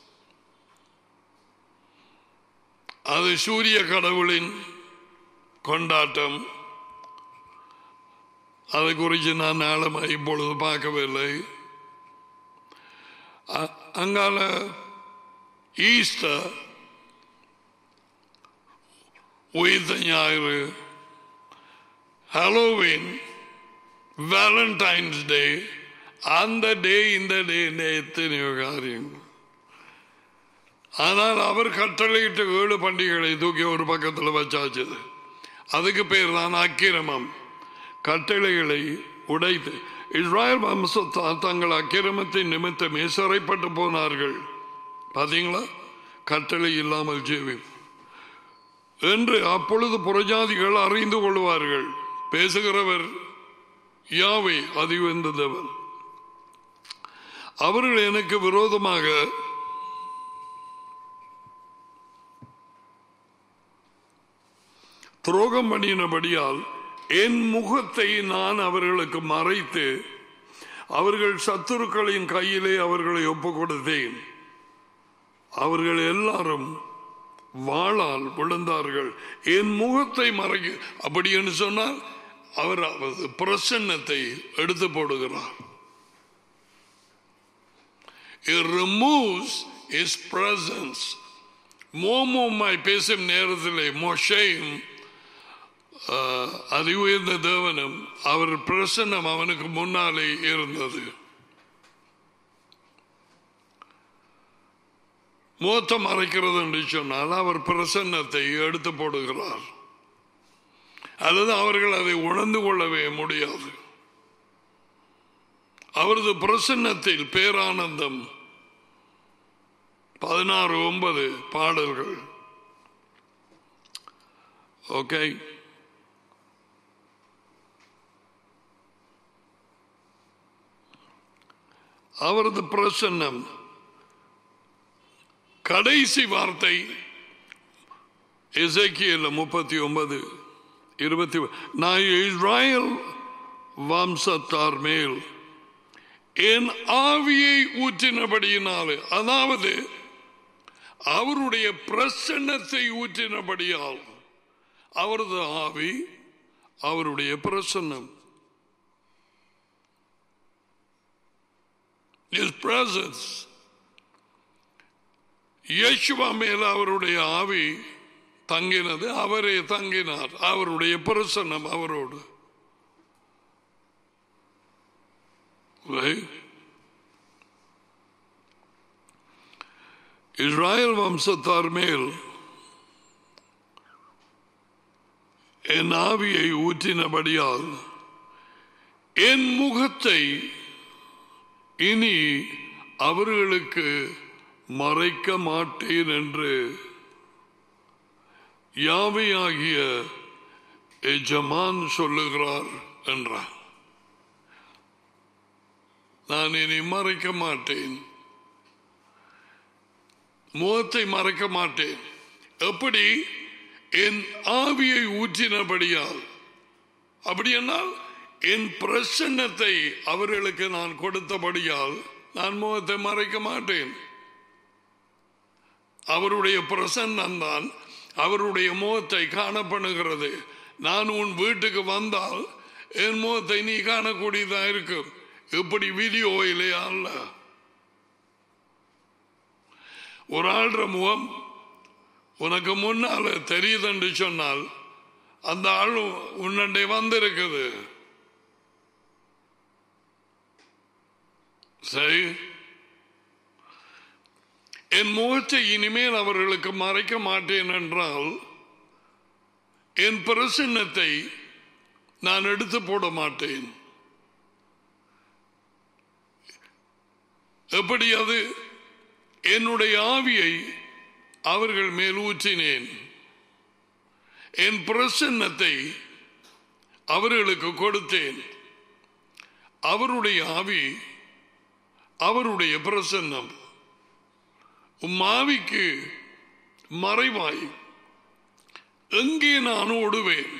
அது சூரிய கடவுளின் கொண்டாட்டம் அதை குறித்து நான் ஆழமாக இப்பொழுது பார்க்கவில்லை அ- அங்கால ஈஸ்டர் உயிர்த்த ஞாயிறு ஹலோவின் வேலண்டைன்ஸ் டே அந்த டே இந்த டே எத்தனையோ காரியம் ஆனால் அவர் கட்டளையிட்ட ஏழு பண்டிகைகளை தூக்கி ஒரு பக்கத்தில் வச்சாச்சு அதுக்கு பேர் தான் அக்கிரமம் கட்டளைகளை உடைத்து இஸ்ராயல் வம்சத்தார் தங்கள் அக்கிரமத்தின் நிமித்தமே சிறைப்பட்டு போனார்கள் பாத்தீங்களா கட்டளை இல்லாமல் ஜீவி என்று அப்பொழுது புறஜாதிகள் அறிந்து கொள்வார்கள் பேசுகிறவர் யாவை அதிவந்தவர் அவர்கள் எனக்கு விரோதமாக துரோகம் பண்ணினபடியால் என் முகத்தை நான் அவர்களுக்கு மறைத்து அவர்கள் சத்துருக்களின் கையிலே அவர்களை ஒப்புக் கொடுத்தேன் அவர்கள் எல்லாரும் வாளால் விழுந்தார்கள் என் முகத்தை மறைக்க அப்படி என்று சொன்னால் அவர் அவரது பிரசன்னத்தை எடுத்து போடுகிறார் It removes his presence. மோமோமாய் பேசும் நேரத்திலே மொஷையும் அதி உயர்ந்த தேவனும் அவர் பிரசன்னம் அவனுக்கு முன்னாலே இருந்தது மூத்தம் மறைக்கிறது என்று சொன்னால் அவர் பிரசன்னத்தை எடுத்து போடுகிறார் அல்லது அவர்கள் அதை உணர்ந்து கொள்ளவே முடியாது அவரது பிரசன்னத்தில் பேரானந்தம் பதினாறு ஒன்பது பாடல்கள் ஓகே அவரது பிரசன்னம் கடைசி வார்த்தை எசேக்கியேல் முப்பத்தி ஒன்பது இருபத்தி நான் இஸ்ராயல் வம்சத்தார் மேல் என் ஆவியை ஊற்றினபடியினாலே அதாவது அவருடைய பிரசன்னத்தை ஊற்றினபடியால் அவரது ஆவி அவருடைய பிரசன்னம் His presence இயேசுவா மேல் அவருடைய ஆவி தங்கினது அவரே தங்கினார் அவருடைய பிரசன்னம் அவரோடு Right? இஸ்ராயல் வம்சத்தார் மேல் என் ஆவியை ஊற்றினபடியால் என் முகத்தை இனி அவர்களுக்கு மறைக்க மாட்டேன் என்று யாவையாகிய எஜமான் சொல்லுகிறார் என்றார் நான் இனி மறைக்க மாட்டேன் முகத்தை மறைக்க மாட்டேன் எப்படி என் ஆவியை ஊற்றினபடியால் அப்படி என்றால் என் பிரசன்னத்தை அவர்களுக்கு நான் கொடுத்தபடியால் நான் முகத்தை மறைக்க மாட்டேன் அவருடைய பிரசன்னம் தான் அவருடைய முகத்தை காணப்படுகிறது நான் உன் வீட்டுக்கு வந்தால் என் முகத்தை நீ காணக்கூடியதா இருக்கும் இப்படி வீடியோயிலே அல்ல ஒரு ஆள்ற முகம் உனக்கு முன்னால தெரியுதுன்னு சொன்னால் அந்த ஆள் உன்னண்டை வந்திருக்குது சரி என் முகத்தை இனிமேல் அவர்களுக்கு மறைக்க மாட்டேன் என்றால் என் பிரசன்னத்தை நான் எடுத்து போட மாட்டேன் எப்படி அது என்னுடைய ஆவியை அவர்கள் மேல் ஊற்றினேன் என் பிரசன்னத்தை அவர்களுக்கு கொடுத்தேன் அவருடைய ஆவி அவருடைய பிரசன்னம் உம் ஆவிக்கு மறைவாய் எங்கே நான் ஓடுவேன்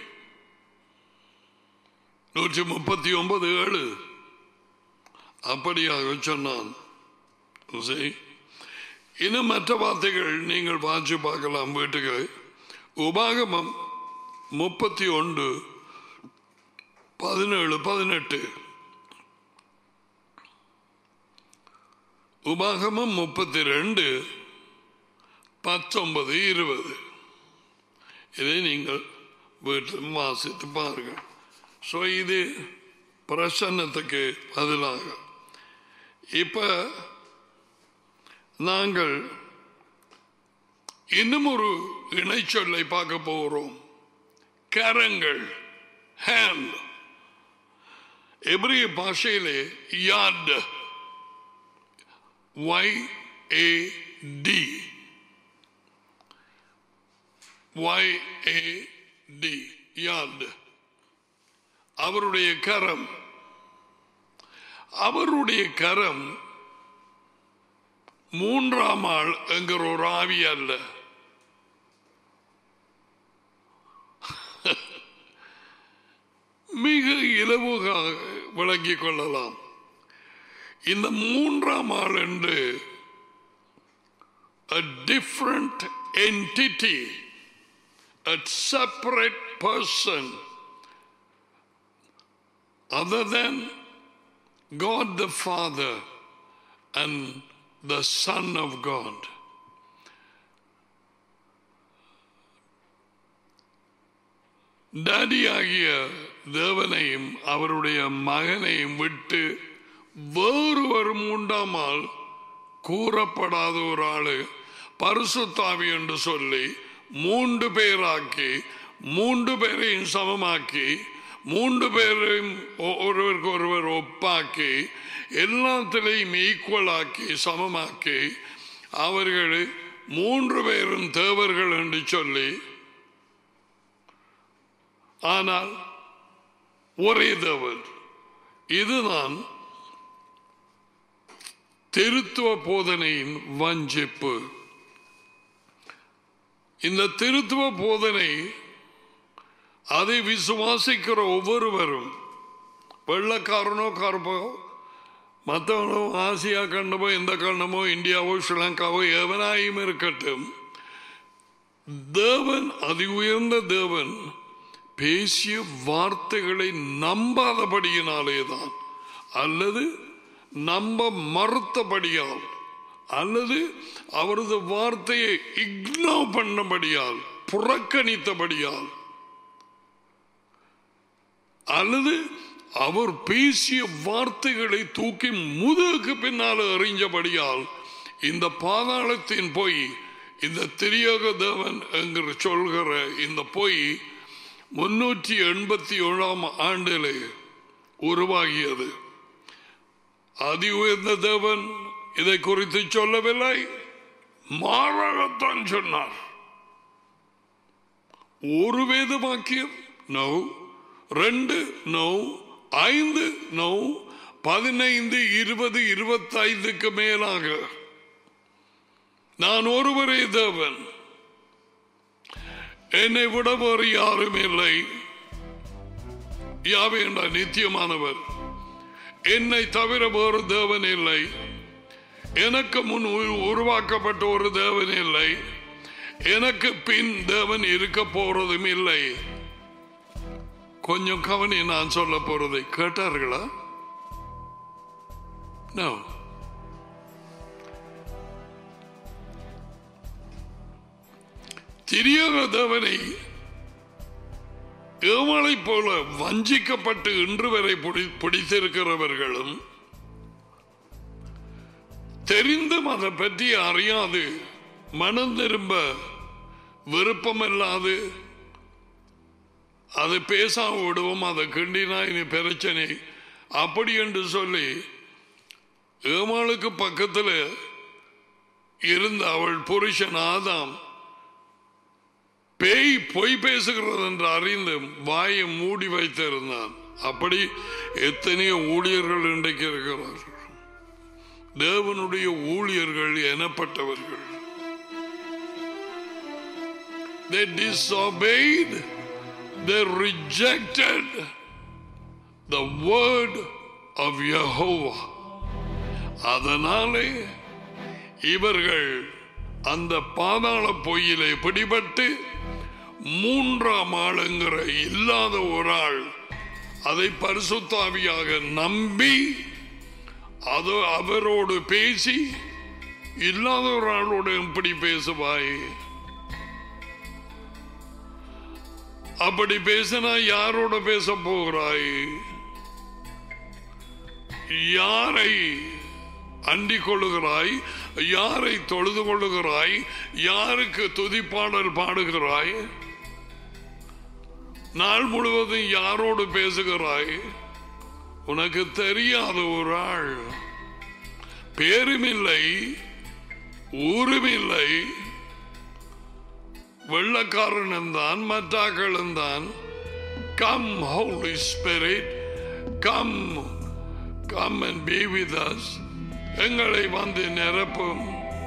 நூற்றி முப்பத்தி ஒன்பது ஏழு அப்படியாக சொன்னான் சரி. இன்னும் மற்ற வார்த்தைகள் நீங்கள் வாசி பார்க்கலாம் வீட்டுக்கு உபாகமம் முப்பத்தி ஒன்று பதினேழு பதினெட்டு உபாகமம் முப்பத்தி ரெண்டு பத்தொன்பது இருபது இதை நீங்கள் வீட்டில் வாசித்து பாருங்கள் ஸோ இது பிரசன்னத்துக்கு பதிலாக இப்போ நாங்கள் இன்னும் ஒரு இணைச்சொல்லை பார்க்க போகிறோம் கரங்கள் ஹேண்ட் எபிரிய பாஷையிலே யாட் Y A D Y A D யாட் அவருடைய கரம் அவருடைய கரம் மூன்றாம் ஆள் என்கிற ஒரு ஆவி அல்ல மிக இலவுகாக விளங்கிக் கொள்ளலாம் இந்த மூன்றாம் ஆள் என்று a different entity a separate person other than God the Father and the Son of God. டாடியாகிய தேவனையும் அவருடைய மகனையும் விட்டு வேறுவர் மூண்டாமால் கூறப்படாத ஒரு ஆளு பரிசுத்தாவி என்று சொல்லி மூன்று பேராக்கி மூன்று பேரையும் சமமாக்கி மூன்று பேரையும் ஒ- ஒருவருக்கு ஒருவர் ஒப்பாக்கி எல்லாத்திலையும் ஈக்குவலாக்கி சமமாக்கி அவர்கள் மூன்று பேரும் தேவர்கள் என்று சொல்லி ஆனால் ஒரே தேவர் இதுதான் திருத்துவ போதனையின் வஞ்சிப்பு இந்த திருத்துவ போதனை அதை விசுவாசிக்கிற ஒவ்வொருவரும் வெள்ளக்காரனோ கருப்போ மற்றவனோ ஆசியா கண்டமோ எந்த கண்டமோ இந்தியாவோ ஸ்ரீலங்காவோ எவனாயும் இருக்கட்டும் தேவன் அதி உயர்ந்த தேவன் பேசிய வார்த்தைகளை நம்பாதபடியினாலேதான் அல்லது நம்ப மறுத்தபடியால் அல்லது அவரது வார்த்தையை இக்னோர் பண்ணபடியால் புறக்கணித்தபடியால் அல்லது அவர் பேசிய வார்த்தைகளை தூக்கி முதுகுக்கு பின்னால் எறிஞ்சபடியால் இந்த பாதாளத்தின் பொய் இந்த திரியக தேவன் என்கிற சொல்கிற இந்த பொய் முன்னூற்றி எண்பத்தி ஏழாம் ஆண்டிலே உருவாகியது அதி உயர்ந்த தேவன் இதை குறித்து சொல்லவில்லை மாறாகத்தான் சொன்னார் ஒரு வேத வாக்கியம் நோ ரெண்டு நோ ஐந்து நோ பதினைந்து இருபது இருபத்தைந்துக்கு மேலாக நான் ஒருவரே தேவன் என்னை விட வேறு யாரும் இல்லை யாவே என்ற நித்தியமானவர் என்னை தவிர வேறு தேவன் இல்லை எனக்கு முன் உரு- உருவாக்கப்பட்ட ஒரு தேவன் இல்லை எனக்கு பின் தேவன் இருக்க போறதும் இல்லை கொஞ்சம் கவனி நான் சொல்ல போறதை கேட்டார்களா No. திரியோக தேவனை ஏமலை போல வஞ்சிக்கப்பட்டு இன்று வரை பிடி- பிடித்திருக்கிறவர்களும் தெரிந்தும் அதை பற்றி அறியாது மனம் திரும்ப விருப்பமில்லாது அதை பேசாம விடுவோம் அதை கிண்டினா இனி பிரச்சனை அப்படி என்று சொல்லி ஏமாளுக்கு பக்கத்தில் இருந்த அவள் புருஷன் ஆதாம் பேய் பொய் பேசுகிறது என்று அறிந்து வாயை மூடி வைத்திருந்தான் அப்படி எத்தனையோ ஊழியர்கள் இன்றைக்கு இருக்கிறார்கள் தேவனுடைய ஊழியர்கள் எனப்பட்டவர்கள் They disobeyed, they rejected the word of Jehovah. அதனாலே இவர்கள் அந்த பாதாள பொய்யிலே பிடிபட்டு மூன்றாம் ஆளுங்கிற இல்லாத ஒரு ஆள் அதை பரிசுத்தாவியாக நம்பி அது அவரோடு பேசி இல்லாத ஒரு ஆளோடு எப்படி பேசுவாய் அப்படி பேசினா யாரோட பேச போகிறாய் யாரை அண்டிக் கொள்ளுகிறாய் யாரை தொழுது கொள்ளுகிறாய் யாருக்கு துதிப்பாடல் பாடுகிறாய் நாள் முழுவதும் யாரோடு பேசுகிறாய் உனக்கு தெரியாத ஒரு ஆள் பேரும் இல்லை ஊரும் இல்லை வெள்ளக்காரனும் தான் மற்றாக்களும் தான் come Holy Spirit come come and be with us எங்களை வந்து நிரப்பும்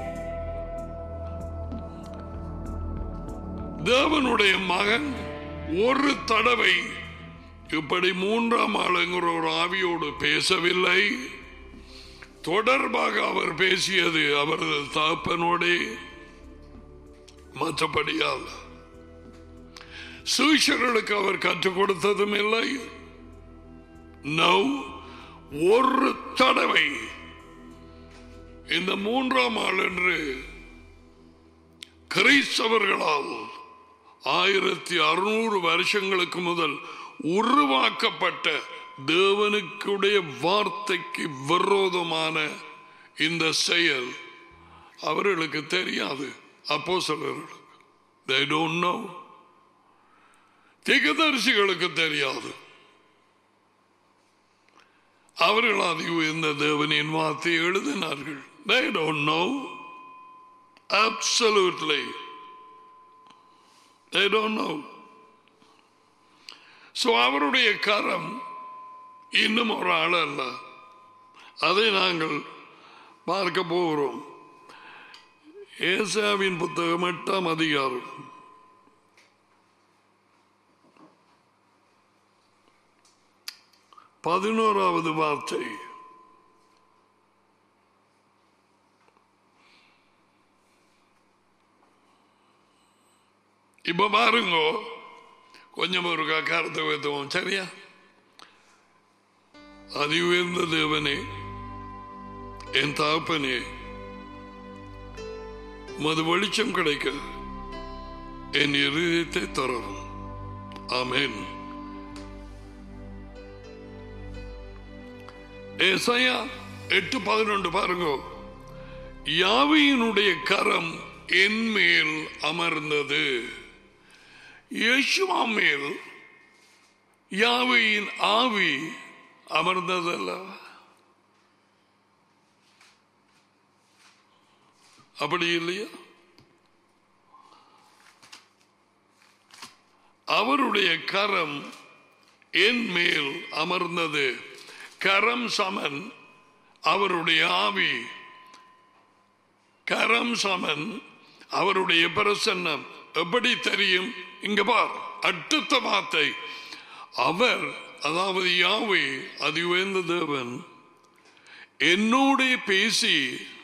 தேவனுடைய மகன் ஒரு தடவை இப்படி மூன்றாம் ஆளுங்கிற ஒரு ஆவியோடு பேசவில்லை தொடர்பாக அவர் பேசியது அவரது தகப்பனோடே மற்றபடியால் சூஷர்களுக்கு அவர் கற்றுக் கொடுத்ததும் இல்லை நோ ஒரு தடவை இந்த மூன்றாம் ஆள் என்று கிறிஸ்தவர்களால் ஆயிரத்தி அறுநூறு வருஷங்களுக்கு முதல் உருவாக்கப்பட்ட தேவனுக்குடைய வார்த்தைக்கு விரோதமான இந்த செயல் அவர்களுக்கு தெரியாது அப்போ சிலர்களுக்கு they don't know திகதரிசிகளுக்கு தெரியாது அவர்கள் அது இந்த தேவனின் வார்த்தை எழுதினார்கள் they don't know absolutely they don't know so அவருடைய கரம் இன்னும் ஒரு ஆள் அல்ல அதை நாங்கள் பார்க்க போகிறோம் ஏசாவின் புத்தகம் எட்டாம் அதிகாரம் பதினோராவது வார்த்தை இப்ப பாருங்க கொஞ்சம் ஒரு கருத்தை வைத்துவோம் சரியா அதி உயர்ந்த தேவனே என் தாப்பனே மது வெளிச்சம் கிடைக்க என் இருதயத்தை தரவும் ஆமென் ஏசாயா எட்டு பதினொன்று பாருங்க யாவையினுடைய கரம் என் மேல் அமர்ந்தது யேசுவா மேல் யாவையின் ஆவி அமர்ந்ததல்ல அப்படி இல்லையா அவருடைய கரம் என் மேல் அமர்ந்தது கரம் சமன் அவருடைய ஆவி கரம் சமன் அவருடைய பிரசன்னம் எப்படி தெரியும் இங்க பார் அடுத்த வார்த்தை அவர் அதாவது யாவே அது உயர்ந்த தேவன் என்னோட பேசி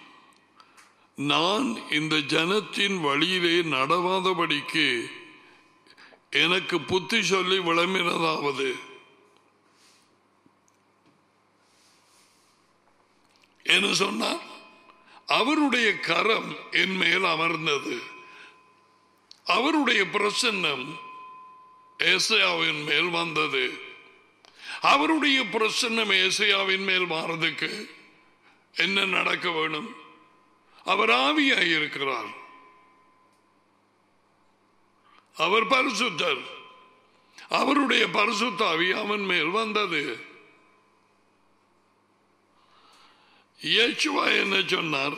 நான் இந்த ஜனத்தின் வழியிலே நடவாதபடிக்கு எனக்கு புத்தி சொல்லி விளம்பினதாவது என்ன சொன்னார் அவருடைய கரம் என் மேல் அமர்ந்தது அவருடைய பிரசன்னம் ஏசையாவின் மேல் வந்தது அவருடைய பிரசன்னம் ஏசையாவின் மேல் மாறதுக்கு என்ன நடக்க வேணும் அவர் ஆவியாய் இருக்கிறார் அவர் பரிசுத்தர் அவருடைய பரிசுத்தாவி அவன் மேல் வந்தது இயேசுவா என்ன சொன்னார்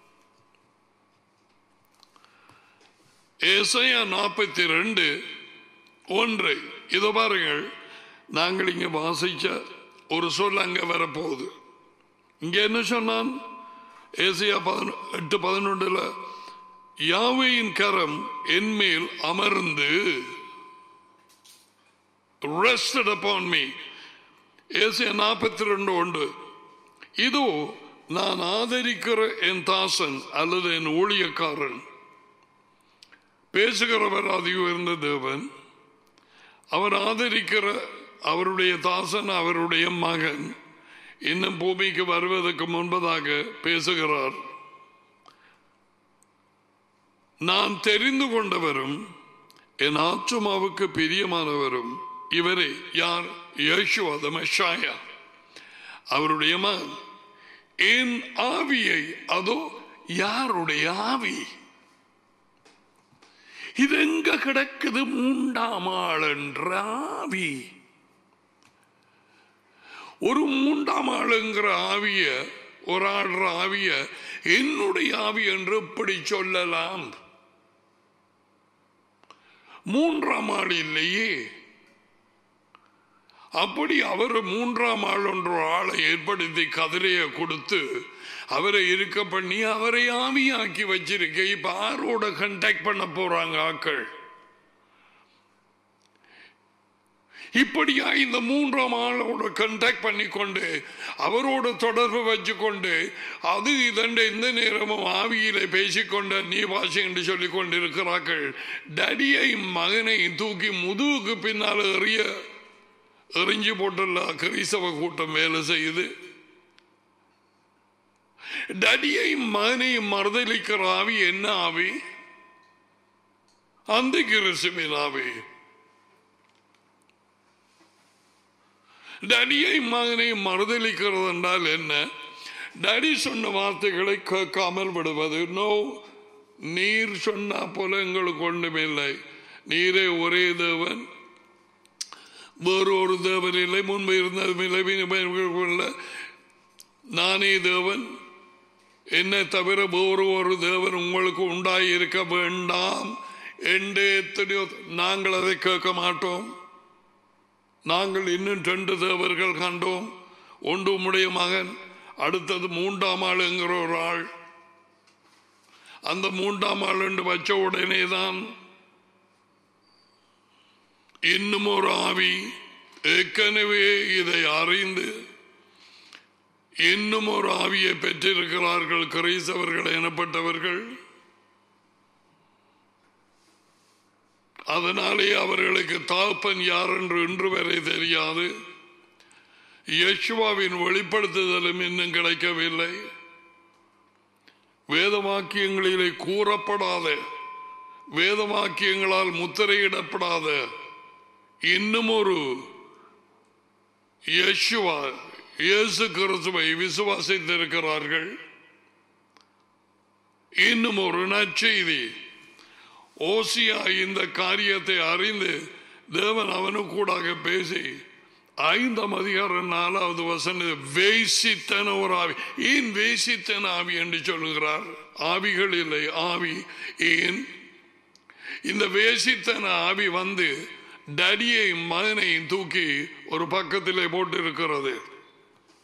ஏசையா நாற்பத்தி ரெண்டு ஒன்று இதோ பாருங்கள் நாங்கள் இங்க வாசிச்ச ஒரு சொல் அங்க வரப்போகுது இங்க என்ன சொன்னான் ஏசியா எட்டு பதினொன்றுல யாவையின் கரம் என் மேல் அமர்ந்து rested upon me ஏசியா நாற்பத்தி ரெண்டு ஒன்று இதோ நான் ஆதரிக்கிற என் தாசன் அல்லது என் ஊழியக்காரன் பேசுகிறவர் அது உயர்ந்த தேவன் அவர் ஆதரிக்கிற அவருடைய தாசன் அவருடைய மகன் இன்னும் பூமிக்கு வருவதற்கு முன்பதாக பேசுகிறார் நான் தெரிந்து கொண்டவரும் என் ஆத்மாவுக்கு பிரியமானவரும் இவரே யார் யேசுவா the Messiah. அவருடைய மகன் என் ஆவியை அதோ யாருடைய ஆவி இது எங்க கிடக்குது மூன்றாம் ஆள் என்ற ஆவி ஒரு மூன்றாம் ஆளுங்கிற ஆவிய ஒரு ஆடுற ஆவிய என்னுடைய ஆவி என்று எப்படி சொல்லலாம் மூன்றாம் ஆள் இல்லையே அப்படி அவர் மூன்றாம் ஆள் ஒன்று ஆளை ஏற்படுத்தி கதிரையை கொடுத்து அவரை இருக்க பண்ணி அவரை ஆவியாக்கி வச்சிருக்க இப்ப ஆரோட கண்டாக்ட் பண்ண போறாங்க ஆக்கள் இப்படியா இந்த மூன்றாம் ஆளோட கண்டாக்ட் பண்ணி கொண்டு அவரோட தொடர்பு வச்சுக்கொண்டு அது இதண்ட இந்த நேரமும் ஆவியில பேசிக்கொண்ட நீ வாசி என்று சொல்லிக் கொண்டிருக்கிறார்கள் டடியை மகனை தூக்கி முதுகுக்கு பின்னால் எறிய எறிஞ்சு போட்டுள்ள கிறிஸ்தவ கூட்டம் வேலை செய்யுது டடியை மகனையும் மறுதளிக்கிற ஆவி என்ன ஆவி அந்த கிறிஸ்துவின் ஆவி டடியை மகனை மறுதளிக்கிறது என்றால் என்ன டடி சொன்ன வார்த்தைகளை கேட்காமல் விடுவது நோ நீர் சொன்னா போல எங்களுக்கு ஒன்றுமில்லை நீரே ஒரே தேவன் வேறு ஒரு தேவன் இல்லை முன்பு இருந்த நானே தேவன் என்னை தவிர வேறு ஒரு தேவன் உங்களுக்கு உண்டாய் இருக்க வேண்டாம் என்று எத்தனையோ நாங்கள் அதை கேட்க மாட்டோம் நாங்கள் இன்னும் ரெண்டு தேவர்கள் கண்டோம் ஒன்று உம்முடைய மகன் அடுத்தது மூன்றாம் ஆள் என்கிற ஒரு ஆள் அந்த மூன்றாம் ஆள் என்று வச்ச உடனே தான் இன்னும் ஒரு ஆவி ஏற்கனவே இதை அறிந்து இன்னும் ஒரு ஆவியை பெற்றிருக்கிறார்கள் கிரைசவர்கள் எனப்பட்டவர்கள் அதனாலே அவர்களுக்கு தாப்பன் யார் என்று இன்று வரை தெரியாது யேசுவாவின் வெளிப்படுத்துதலும் இன்னும் கிடைக்கவில்லை வேதவாக்கியங்களிலே கூறப்படாத வேதவாக்கியங்களால் முத்திரையிடப்படாத இன்னும் ஒரு யேசுவா இயேசு கிறிஸ்துவை விசுவாசித்திருக்கிறார்கள் இன்னும் ஒரு நற்செய்தி ஓசியா இந்த காரியத்தை அறிந்து தேவன் அவனுக்கூடாக பேசி ஐந்தாம் அதிகாரம் நாலாவது வசன வேசித்தன ஒரு ஆவி ஏன் வேசித்தன ஆவி என்று சொல்லுகிறார் ஆவிகள் இல்லை ஆவி ஏன் இந்த வேசித்தன ஆவி வந்து டடியை மகனையும் தூக்கி ஒரு பக்கத்திலே போட்டு இருக்கிறது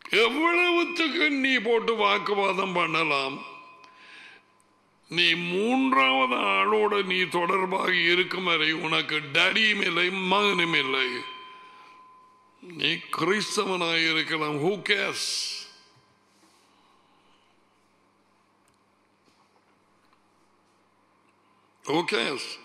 எவ்வளவுத்துக்கு நீ போட்டு வாக்குவாதம் பண்ணலாம் நீ மூன்றாவது ஆளோட நீ தொடர்பாக இருக்கும் வரை உனக்கு டடியும் இல்லை மகனும் இல்லை நீ கிறிஸ்தவனாக இருக்கலாம் ஹூ கேஸ் ஓகே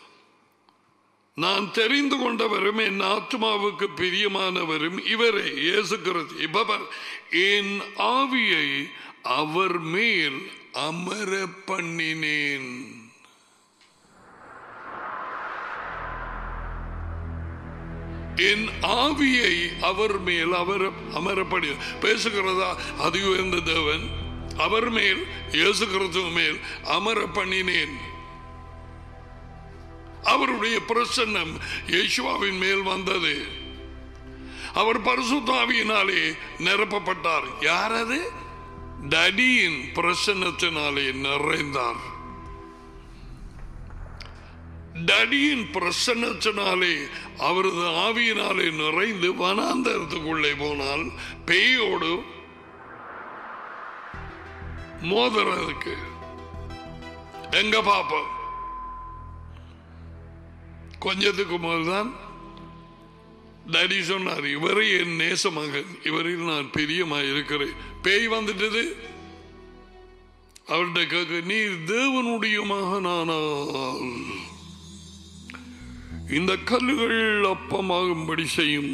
நான் தெரிந்து கொண்டவரும் என் ஆத்மாவுக்கு பிரியமானவரும் இவரே இயேசுகிறது இப்ப என் ஆவியை அவர் மேல் அமர பண்ணினேன் என் ஆவியை அவர் மேல் அவர் அமரப்படி பேசுகிறதா அது உயர்ந்த தேவன் அவர் மேல் இயேசு கிறிஸ்துவ மேல் அமர பண்ணினேன் அவருடைய பிரசன்னம் இயேசுவாவின் மேல் வந்தது அவர் பரிசுத்தாவியினாலே நிரப்பப்பட்டார் யார் அது டடியின் பிரசன்னத்தினாலே நிறைந்தார் டடியின் பிரசன்னத்தினாலே அவரது ஆவியினாலே நிறைந்து வனாந்தரத்துக்குள்ளே போனால் பேயோடு மோதுறதுக்கு எங்க பாப்போம் கொஞ்சத்துக்கு முதல்தான் டடி சொன்னார் இவரே என் நேச மகன் இவரில் நான் பிரியமாக இருக்கிறேன் பேய் வந்துட்டது அவர்கிட்ட கேட்க நீ தேவனுடைய மகனானால் இந்த கல்லுகள் அப்பமாகும்படி செய்யும்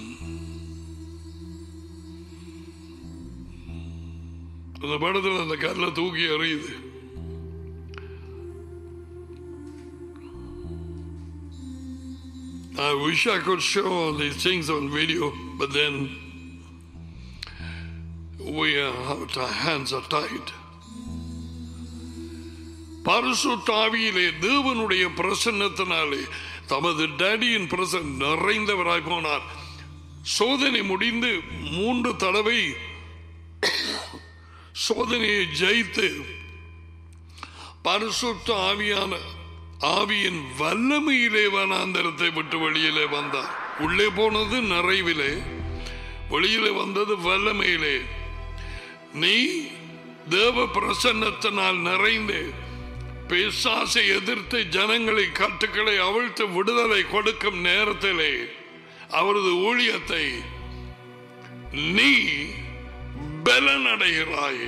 அந்த படத்தில் அந்த கல்லை தூக்கி எறியுது I wish I could show all these things on video, but then we are, our hands are tied. பரிசு தாவியிலே தேவனுடைய பிரசன்னத்தினாலே தமது டேடியின் பிரசன் நிறைந்தவராய் போனார் சோதனை முடிந்து மூன்று தடவை சோதனையை ஜெயித்து பரிசுத்த ஆவியான ஆவியின் வல்லமையிலே வனாந்தரத்தை விட்டு வெளியிலே வந்தார் உள்ளே போனது நிறைவிலே வெளியிலே வந்தது வல்லமையிலே நீ தேவ பிரசன்னத்தினால் நிறைந்து பிசாசை எதிர்த்து ஜனங்களை கட்டுக்களை அவிழ்த்து விடுதலை கொடுக்கும் நேரத்திலே அவரது ஊழியத்தை நீ பலனடைகிறாய்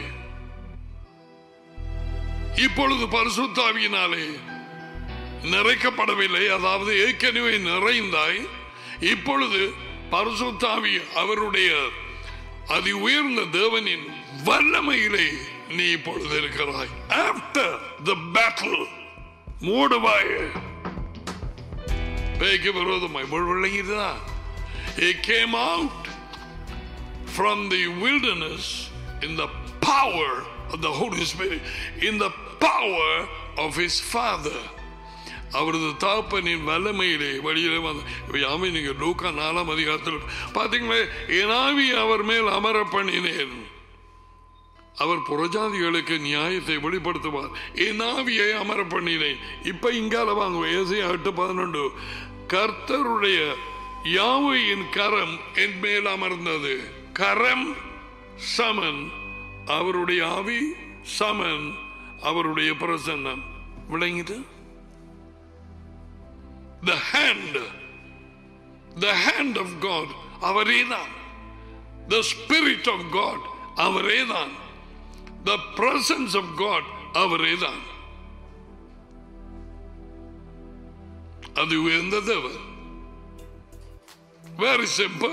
இப்பொழுது பரிசுத்தாவியினாலே நிறைக்கப்படவில்லை அதாவது ஏற்கனவே நிறைந்தாய் இப்பொழுது பரிசுத்தாவி அவருடைய அதி உயர்ந்த தேவனின் வல்லமையிலே நீ இப்பொழுது இருக்கிறாய் ஆஃப்டர் த பேட்டில் மூடுவாய் பேய்க்கு விரோதமாய் விளங்கிதா He came out from the wilderness in the power of the Holy Spirit, in the power of his Father. அவரது தாப்பனின் வல்லமையிலே வழியிலே வந்த யாமே நீங்க லூக்கா நாலாம் அதிகாரத்தில் பாத்தீங்களே என் ஆவி அவர் மேல் அமர பண்ணினேன் அவர் புறஜாதிகளுக்கு நியாயத்தை வெளிப்படுத்துவார் என் ஆவியை அமர பண்ணினேன் இப்ப இங்கால வாங்க ஏசியா எட்டு பதினொன்று கர்த்தருடைய யாவையின் கரம் என் மேல் அமர்ந்தது கரம் சமன் அவருடைய ஆவி சமன் அவருடைய பிரசன்னம் விளங்கிட்டு the hand the hand of God அவரேதான் the spirit of God அவரேதான் the presence of God அவரேதான் அது உயர்ந்த தேவன் very simple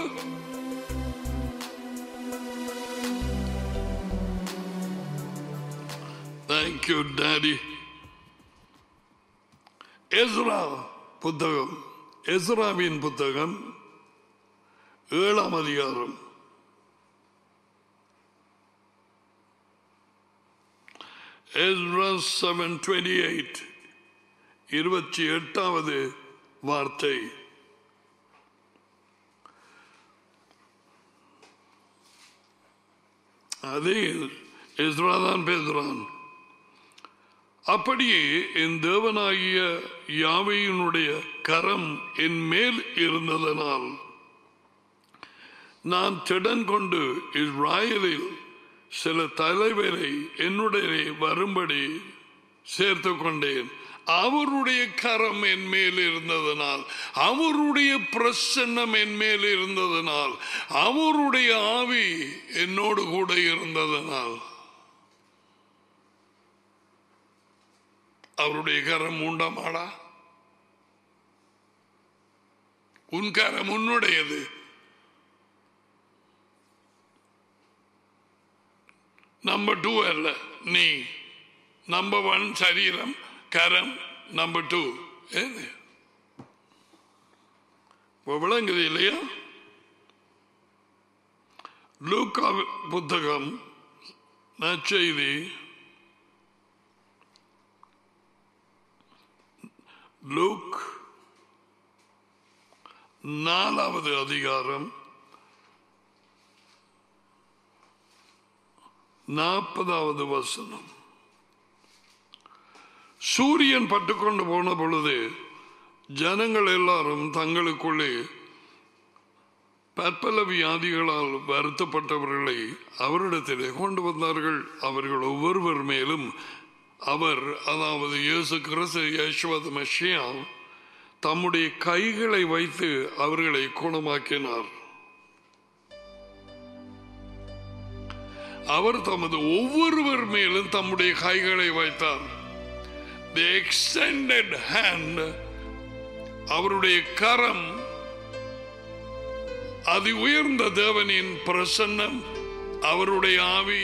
thank you daddy Ezra புத்தகம் எஸ்ராவின் புத்தகம் ஏழாம் அதிகாரம் எஸ்ரா செவன் டுவெண்ட்டி எயிட் இருபத்தி எட்டாவது வார்த்தை அதே எஸ்ரா தான் பேசுறான் அப்படியே என் தேவனாகிய யாவையினுடைய கரம் என் மேல் இருந்ததனால் நான் திடன் கொண்டு இஸ்ராயலில் சில தலைவரை என்னுடைய வரும்படி சேர்த்து கொண்டேன் அவருடைய கரம் என் மேல் இருந்ததனால் அவருடைய பிரசன்னம் என் மேல் இருந்ததனால் அவருடைய ஆவி என்னோடு கூட இருந்ததனால் அவருடைய கரம் உண்டமாடா உன் கரம் உன்னுடையது நம்பர் டூ அல்ல நீ நம்பர் ஒன் சரீரம் கரம் நம்பர் டூ ஏது இப்ப விளங்குது இல்லையா லூக்கா புத்தகம் நற்செய்தி லூக் நாலாவது அதிகாரம் நாற்பதாவது வசனம் சூரியன் பட்டுக்கொண்டு போன பொழுது ஜனங்கள் எல்லாரும் தங்களுக்குள்ளே பற்பல வியாதிகளால் வருத்தப்பட்டவர்களை அவரிடத்திலே கொண்டு வந்தார்கள் அவர்கள் ஒவ்வொருவர் மேலும் அவர் அதாவது இயேசு கிறிஸ்து யேசுவத் மஷியா தம்முடைய கைகளை வைத்து அவர்களை குணமாக்கினார் அவர் தமது ஒவ்வொருவர் மேலும் தம்முடைய கைகளை வைத்தார் தி எக்ஸ்டெண்டட் ஹேண்ட் அவருடைய கரம் அதி உயர்ந்த தேவனின் பிரசன்னம் அவருடைய ஆவி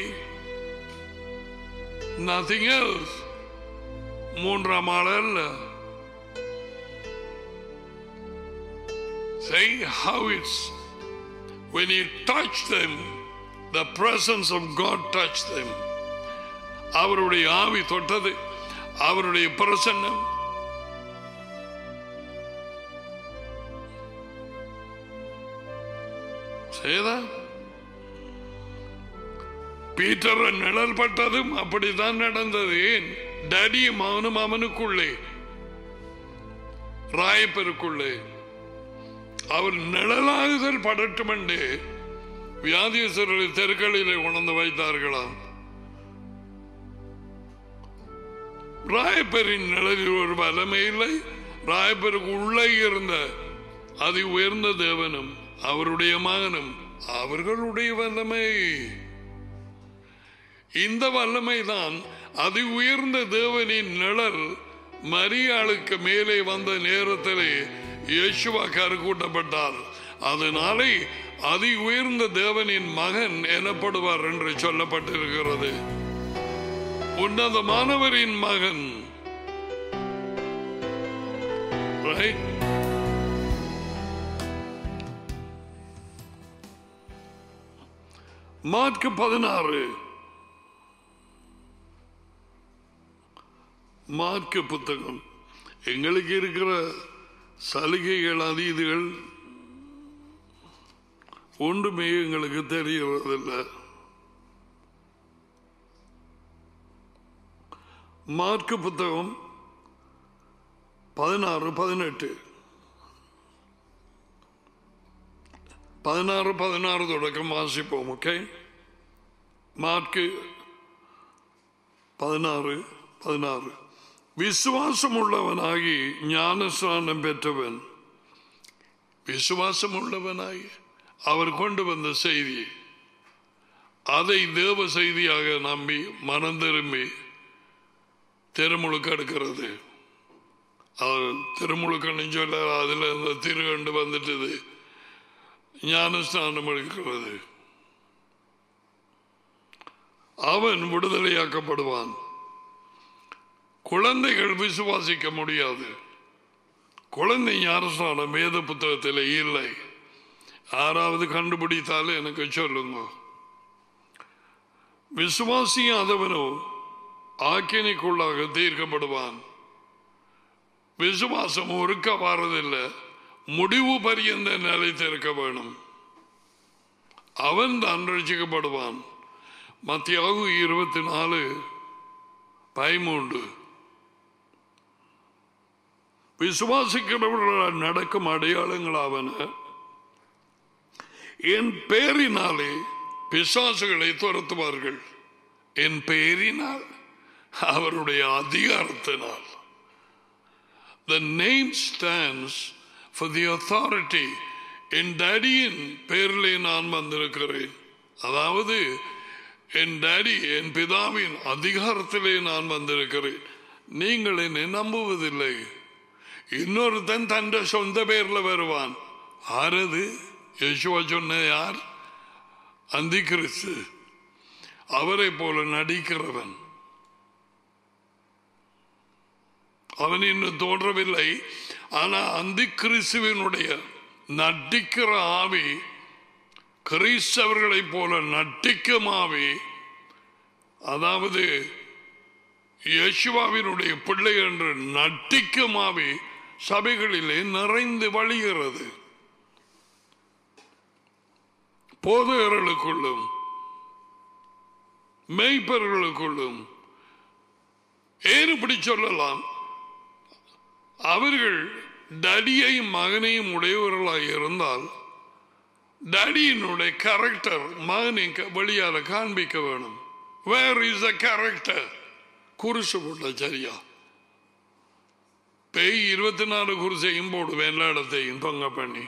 நத்திங் எல்ஸ் மூன்றாம் ஆள் அல்ல Say how it's when he touched them, the presence of God touched them. அவருடைய ஆவி தொட்டது அவருடைய பிரசன்னம் செய்தா பீட்டர் நிழல் பட்டதும் அப்படித்தான் நடந்தது ஏன் டடியும் அவனும் அவனுக்குள்ளே ராயப்பருக்குள்ளே அவர் நிழலாகுதல் படட்டும் என்று வியாதியஸ்வரரை தெருக்களிலே உணர்ந்து வைத்தார்களாம் ராயப்பரின் நிழலில் ஒரு வல்லமை இல்லை ராயப்பருக்கு உள்ளே இருந்த அதி உயர்ந்த தேவனும் அவருடைய மகனும் அவர்களுடைய வல்லமை இந்த வல்லமை தான் அதி உயர்ந்த தேவனின் நிழல் மரியாளுக்கு மேலே வந்த நேரத்திலே இயேசுவா கருக்கூட்டப்பட்டார் அதனாலே அதி உயர்ந்த தேவனின் மகன் எனப்படுவார் என்று சொல்லப்பட்டிருக்கிறது உன்னதமானவரின் மகன் Right? மார்க்கு பதினாறு மார்க்கு புத்தகம் எங்களுக்கு இருக்கிற சலுகைகள் அது இதுகள் ஒன்றுமே எங்களுக்கு தெரியறதில்லை மார்க்கு புத்தகம் பதினாறு பதினெட்டு பதினாறு பதினாறு தொடக்கம் வாசிப்போம் ஓகே மார்க்கு பதினாறு பதினாறு விசுவாசம் உள்ளவனாகி ஞானஸ்நானம் பெற்றவன் விசுவாசம் உள்ளவனாகி அவர் கொண்டு வந்த செய்தி அதை தேவ செய்தியாக நம்பி மனம் திரும்பி திருமுழுக்கு எடுக்கிறது அது திருமுழுக்கன்னு சொல்ல அதில் இந்த திருகண்டு வந்துட்டது ஞானஸ்நானம் எடுக்கிறது அவன் விடுதலையாக்கப்படுவான் குழந்தைகள் விசுவாசிக்க முடியாது குழந்தை ஞானஸ்நானம் வேத புத்தகத்தில் இல்லை ஆறாவது கண்டுபிடித்தாலும் எனக்கு சொல்லுங்க விசுவாசியாதவனோ ஆக்கினைக்குள்ளாக தீர்க்கப்படுவான் விசுவாசம் ஒருக்க வாரதில்லை முடிவு பரியந்த நிலைத்திருக்க வேணும் அவன் தான் ரசிக்கப்படுவான் மத்தியாகு இருபத்தி நாலு பதிமூன்று விசுவாசிக்கிறவர்களால் நடக்கும் அடையாளங்களாவன என் பெயரினாலே பிசாசுகளை துரத்துவார்கள் என் பெயரினால் அவருடைய அதிகாரத்தினால் The name stands for the authority. என் டேடியின் பெயரிலே நான் வந்திருக்கிறேன் அதாவது என் டேடி என் பிதாவின் அதிகாரத்திலே நான் வந்திருக்கிறேன் நீங்கள் என்னை நம்புவதில்லை இன்னொருத்தன் தன் சொந்த பேர்ல வருவான் ஆரது யசுவா சொன்ன யார் அந்தி கிறிஸ்து அவரை போல நடிக்கிறவன் அவன் இன்னும் தோன்றவில்லை ஆனா அந்தி கிறிஸ்துவனுடைய நட்டிக்கிற ஆவி கிறிஸ்தவர்களைப் போல நட்டிக்கும் ஆவி அதாவது யேசுவாவினுடைய பிள்ளை என்று நட்டிக்கும் ஆவி சபைகளிலே நிறைந்து வழிகிறது போதகர்களுக்குள்ளும் மெய்ப்பர்களுக்குள்ளும் ஏன் இப்படி சொல்லலாம் அவர்கள் டடியையும் மகனையும் உடையவர்களாக இருந்தால் டடியினுடைய கேரக்டர் மகனை வெளியால காண்பிக்க வேணும் வேர் இஸ் அ கேரக்டர் குருசு போட்ட சரியா பேய் இருபத்தி நாலு குருசையும் போடுவேன் எல்லா இடத்தையும் தொங்க பண்ணி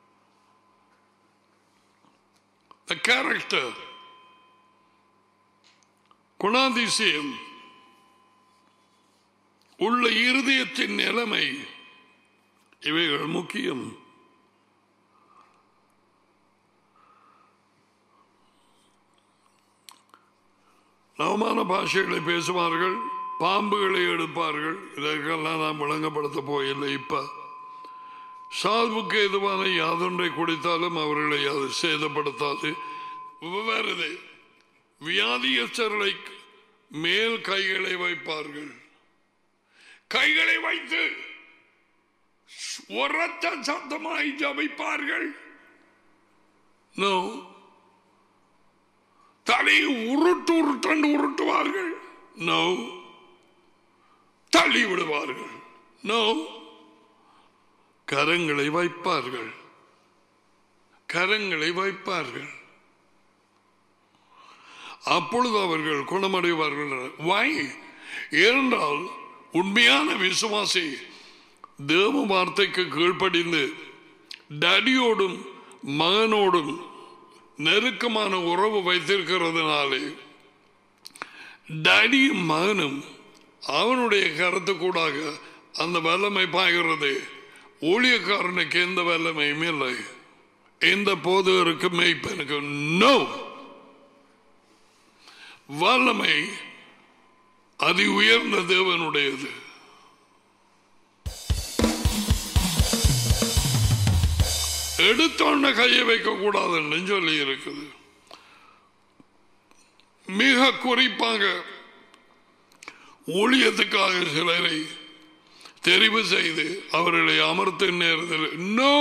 த கேரக்டர் குணாதிசயம் உள்ள இருதயத்தின் நிலைமை இவைகள் முக்கியம் நவமான பாஷைகளை பேசுவார்கள் பாம்புகளை எடுப்பார்கள் இதற்கெல்லாம் நாம் விளங்கப்படுத்த போயில்லை இப்ப சால்வுக்கு எதுவான யாதொன்றை குடித்தாலும் அவர்களை அது சேதப்படுத்தாது வருது வியாதியஸ்தர்களை மேல் கைகளை வைப்பார்கள் கைகளை வைத்து உரத்த சத்தமாய் ஜபிப்பார்கள் நோ தலையை உருட்டு உருட்டண்டு உருட்டுவார்கள் நோ தள்ளி விடுவார்கள் நோ கரங்களை வைப்பார்கள் கரங்களை வைப்பார்கள் அப்பொழுது அவர்கள் குணமடைவார்கள் வாய் ஏனென்றால் உண்மையான விசுவாசி தேவ வார்த்தைக்கு கீழ்ப்படிந்து டடியோடும் மகனோடும் நெருக்கமான உறவு வைத்திருக்கிறதுனாலே டடியும் மகனும் அவனுடைய கருத்து கூடாக அந்த வல்லமை பாய்கிறது ஊழியக்காரனுக்கு எந்த வல்லமையும் இல்லை எந்த போதகருக்கு மெய்ப்பனுக்கு நோ வல்லமை அதி உயர்ந்த தேவனுடையது எடுத்தோன்ன கையை வைக்க கூடாதுன்னு சொல்லி இருக்குது மிக குறிப்பாக ஊழியத்துக்காக சிலரை தெரிவு செய்து அவர்களை அமர்த்த நேரத்தில் நோ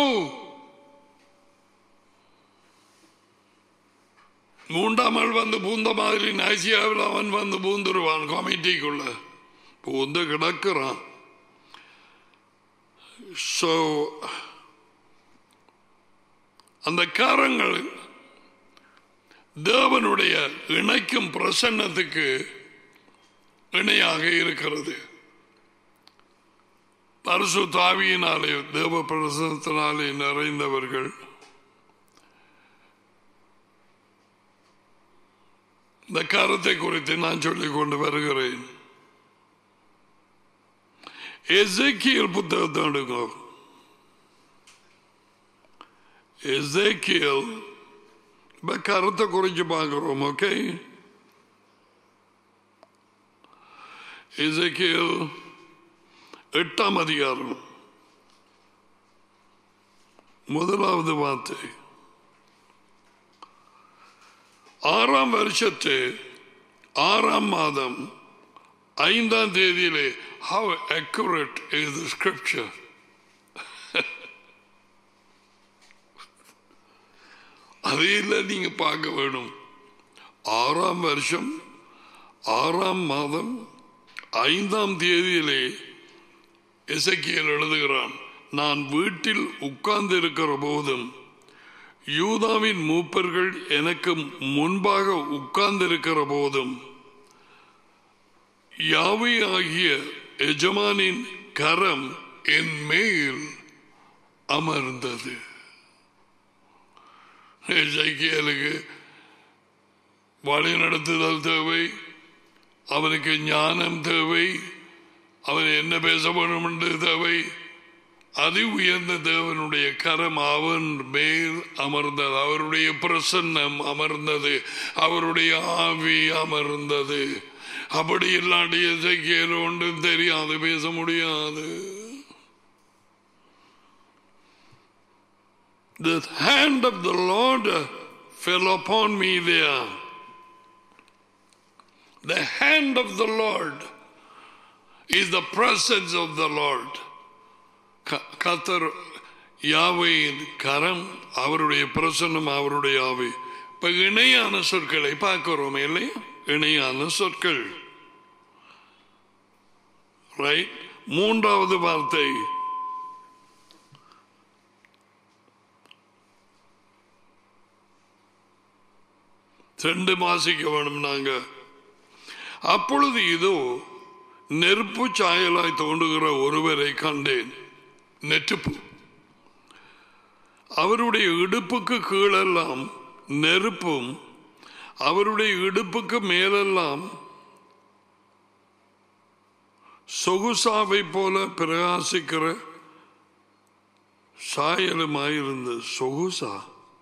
மூன்றாம் ஆள் வந்து பூந்த மாதிரி நாசியாவில் அவன் வந்து பூந்துருவான் கமிட்டிக்குள்ள பூந்து கிடக்கிறான் ஸோ அந்த காரங்கள் தேவனுடைய இணைக்கும் பிரசன்னத்துக்கு இணையாக இருக்கிறது பரிசு தாவியினாலே தேவ பிரசனத்தினாலே நிறைந்தவர்கள் இந்த கருத்தை குறித்து நான் சொல்லிக் கொண்டு வருகிறேன் எசேக்கியல் புத்தகத்தை எடுங்க எசேக்கியல் இப்ப கருத்தை குறிச்சு பார்க்கிறோம் ஓகே எசேக்கியல் எட்டாம் அதிகாரம் முதலாவது வார்த்தை ஆறாம் வருஷத்து ஆறாம் மாதம் ஐந்தாம் தேதியிலே how accurate is the scripture அதையில நீங்க பார்க்க வேணும் ஆறாம் வருஷம் ஆறாம் மாதம் ஐந்தாம் தேதியிலே எசக்கியல் எழுதுகிறான் நான் வீட்டில் உட்கார்ந்து இருக்கிற போதும் யூதாவின் மூப்பர்கள் எனக்கு முன்பாக உட்கார்ந்திருக்கிற போதும் யாவை ஆகிய எஜமானின் கரம் என் மேல் அமர்ந்தது எசைக்கியலுக்கு வழி நடத்துதல் தேவை அவனுக்கு ஞானம் தேவை அவன் என்ன பேச வேண்டும் என்று தேவை அதி உயர்ந்த தேவனுடைய கரம் அவன் மேல் அமர்ந்தது அவருடைய பிரசன்னம் அமர்ந்தது அவருடைய ஆவி அமர்ந்தது அப்படி இல்லாட்டி இசைக்கியல் ஒன்றும் தெரியாது பேச முடியாது The hand of the Lord fell upon me there. The hand of the Lord is the presence of the Lord. க- கர்த்தர் யாவையின் கரம் அவருடைய பிரசன்னம் அவருடைய ஆவி இப்ப இணையான சொற்களை பார்க்கிறோம் இல்லையா இணையான சொற்கள் ரைட் மூன்றாவது வார்த்தை ரெண்டு மாசிக்க வேணும் நாங்க அப்பொழுது இதோ நெருப்பு சாயலாய் தோன்றுகிற ஒருவரை கண்டேன் நெருப்பு அவருடைய இடுப்புக்கு கீழெல்லாம் நெருப்பும் அவருடைய இடுப்புக்கு மேலெல்லாம் சொகுசாவை போல பிரகாசிக்கிற சாயலுமாயிருந்த சொகுசா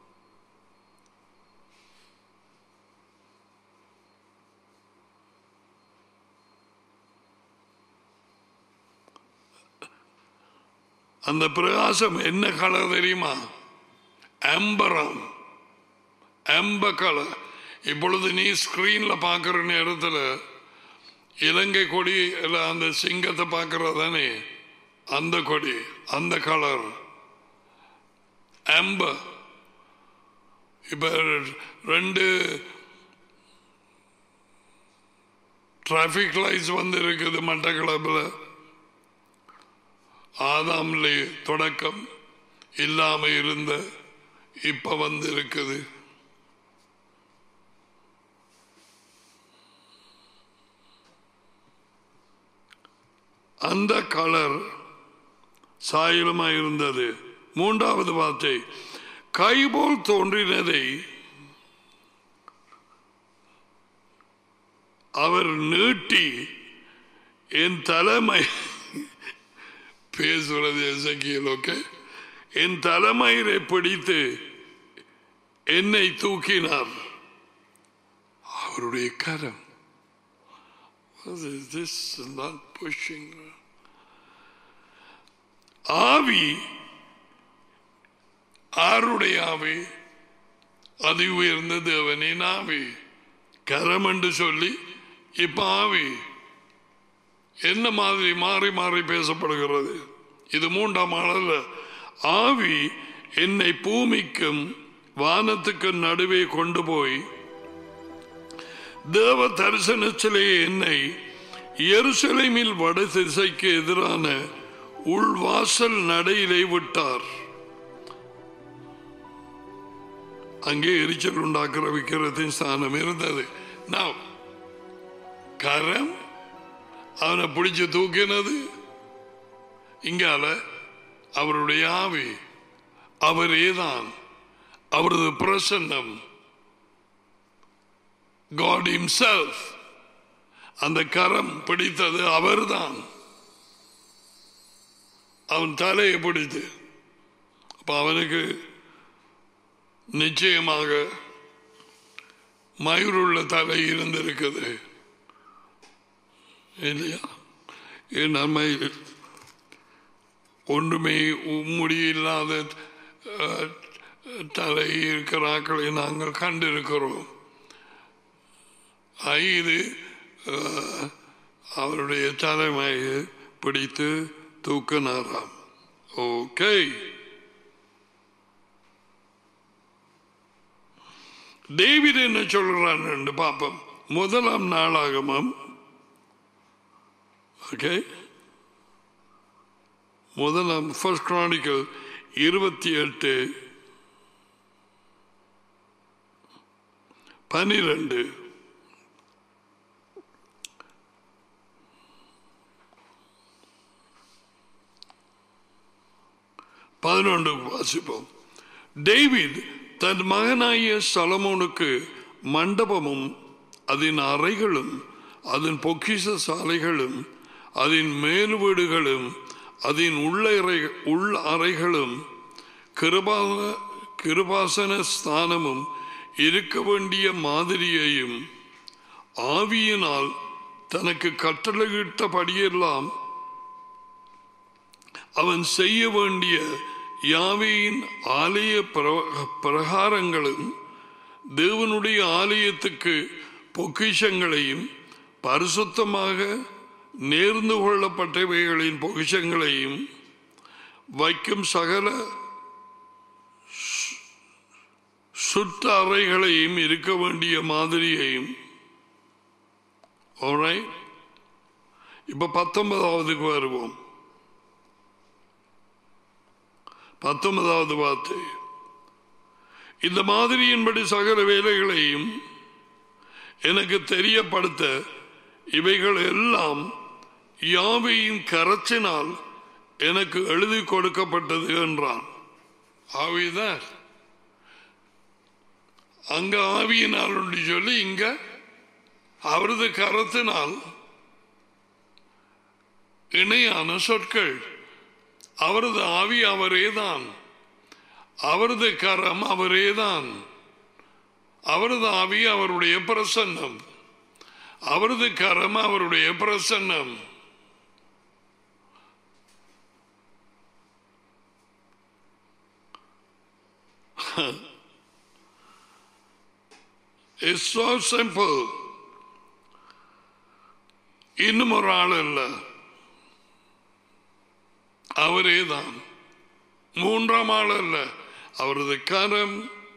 அந்த பிரகாசம் என்ன கலர் தெரியுமா அம்பரம் அம்ப கலர் இப்பொழுது நீ ஸ்கிரீன்ல பார்க்குற நேரத்தில் இலங்கை கொடி இல்ல அந்த சிங்கத்தை பார்க்கறதானே அந்த கொடி அந்த கலர் அம்ப இப்ப ரெண்டு டிராஃபிக் லைட்ஸ் வந்து இருக்குது மட்டக்களப்பில் ஆதாம்லே தொடக்கம் இல்லாம இருந்த இப்ப வந்து இருக்குது அந்த கலர் சாயலுமாய் இருந்தது மூன்றாவது வார்த்தை கைபோல் தோன்றினதை அவர் நீட்டி என் தலைமை பேசுறது எசக்கியல் ஓகே என் தலைமயிரை பிடித்து என்னை தூக்கினார் அவருடைய கரம் What is this not pushing ஆவி ஆருடைய ஆவி அதி உயர்ந்த தேவனின் ஆவி கரம் என்று சொல்லி இப்ப ஆவி என்ன மாதிரி மாறி மாறி பேசப்படுகிறது இது மூன்றாம் ஆளல்ல ஆவி என்னை பூமிக்கும் வானத்துக்கும் நடுவே கொண்டு போய் தேவ தரிசனத்திலே என்னை எருசலேமில் வட திசைக்கு எதிரான உள்வாசல் நடையிலே விட்டார் அங்கே எரிச்சல் உண்டாக்குற விக்கிரத்தின் ஸ்தானம் இருந்தது நான் கரம் அவனை பிடிச்சு தூக்கினது இங்கால அவருடைய ஆவி அவரேதான் அவரது பிரசன்னம் காட் himself அந்த கரம் பிடித்தது அவர்தான் அவன் தலையை பிடித்து அப்ப அவனுக்கு நிச்சயமாக மயிருள்ள தலை இருந்திருக்குது இல்லையா என் நம்மை ஒன்றுமே முடி இல்லாத அஹ், தலை இருக்கிற ஆக்களை நாங்கள் கண்டிருக்கிறோம் ஐது அஹ், அவருடைய தலைமையை பிடித்து தூக்கினாராம் ஓகே டேவிட் என்ன சொல்கிறான் என்று பார்ப்போம் முதலாம் நாளாகமம் ஓகே முதலாம் ஃபர்ஸ்ட் கிரானிக்கல் இருபத்தி எட்டு பனிரெண்டு பதினொன்று வாசிப்போம் டேவிட் தன் மகனாகிய சலமோனுக்கு மண்டபமும் அதன் அறைகளும் அதன் பொக்கிஷ சாலைகளும் அதன் மேல் வீடுகளும் அதன் உள்ள அறை- உள் அறைகளும் கிருபாசன கிருபாசன ஸ்தானமும் இருக்க வேண்டிய மாதிரியையும் ஆவியினால் தனக்கு கட்டளையிட்டபடியெல்லாம் அவன் செய்ய வேண்டிய யாவையின் ஆலய பிர- பிரகாரங்களும் தேவனுடைய ஆலயத்துக்கு பொக்கிஷங்களையும் பரிசுத்தமாக நேர்ந்து கொள்ளப்பட்டவைகளின் பொக்கிஷங்களையும் வைக்கும் சகல சு- சுற்ற அறைகளையும் இருக்க வேண்டிய மாதிரியையும் Alright? இப்ப பத்தொன்பதாவதுக்கு வருவோம் பத்தொன்பதாவது வார்த்தை இந்த மாதிரியின்படி சகல வேலைகளையும் எனக்கு தெரியப்படுத்த இவைகள் எல்லாம் யாவையின் கரச்சினால் எனக்கு எழுதி கொடுக்கப்பட்டது என்றான் ஆவிதான் அங்க ஆவியினால் ஒன்று சொல்லி இங்க அவரது கரத்தினால் இணையான சொற்கள் அவரது ஆவி அவரேதான் அவரது கரம் அவரேதான் அவரது ஆவி அவருடைய பிரசன்னம் அவரது கரம் அவருடைய பிரசன்னம் It's so simple. இன்னும் ஒரு ஆள் அல்ல அவரே தான் மூன்றாம் ஆள் அல்ல அவரது கரம்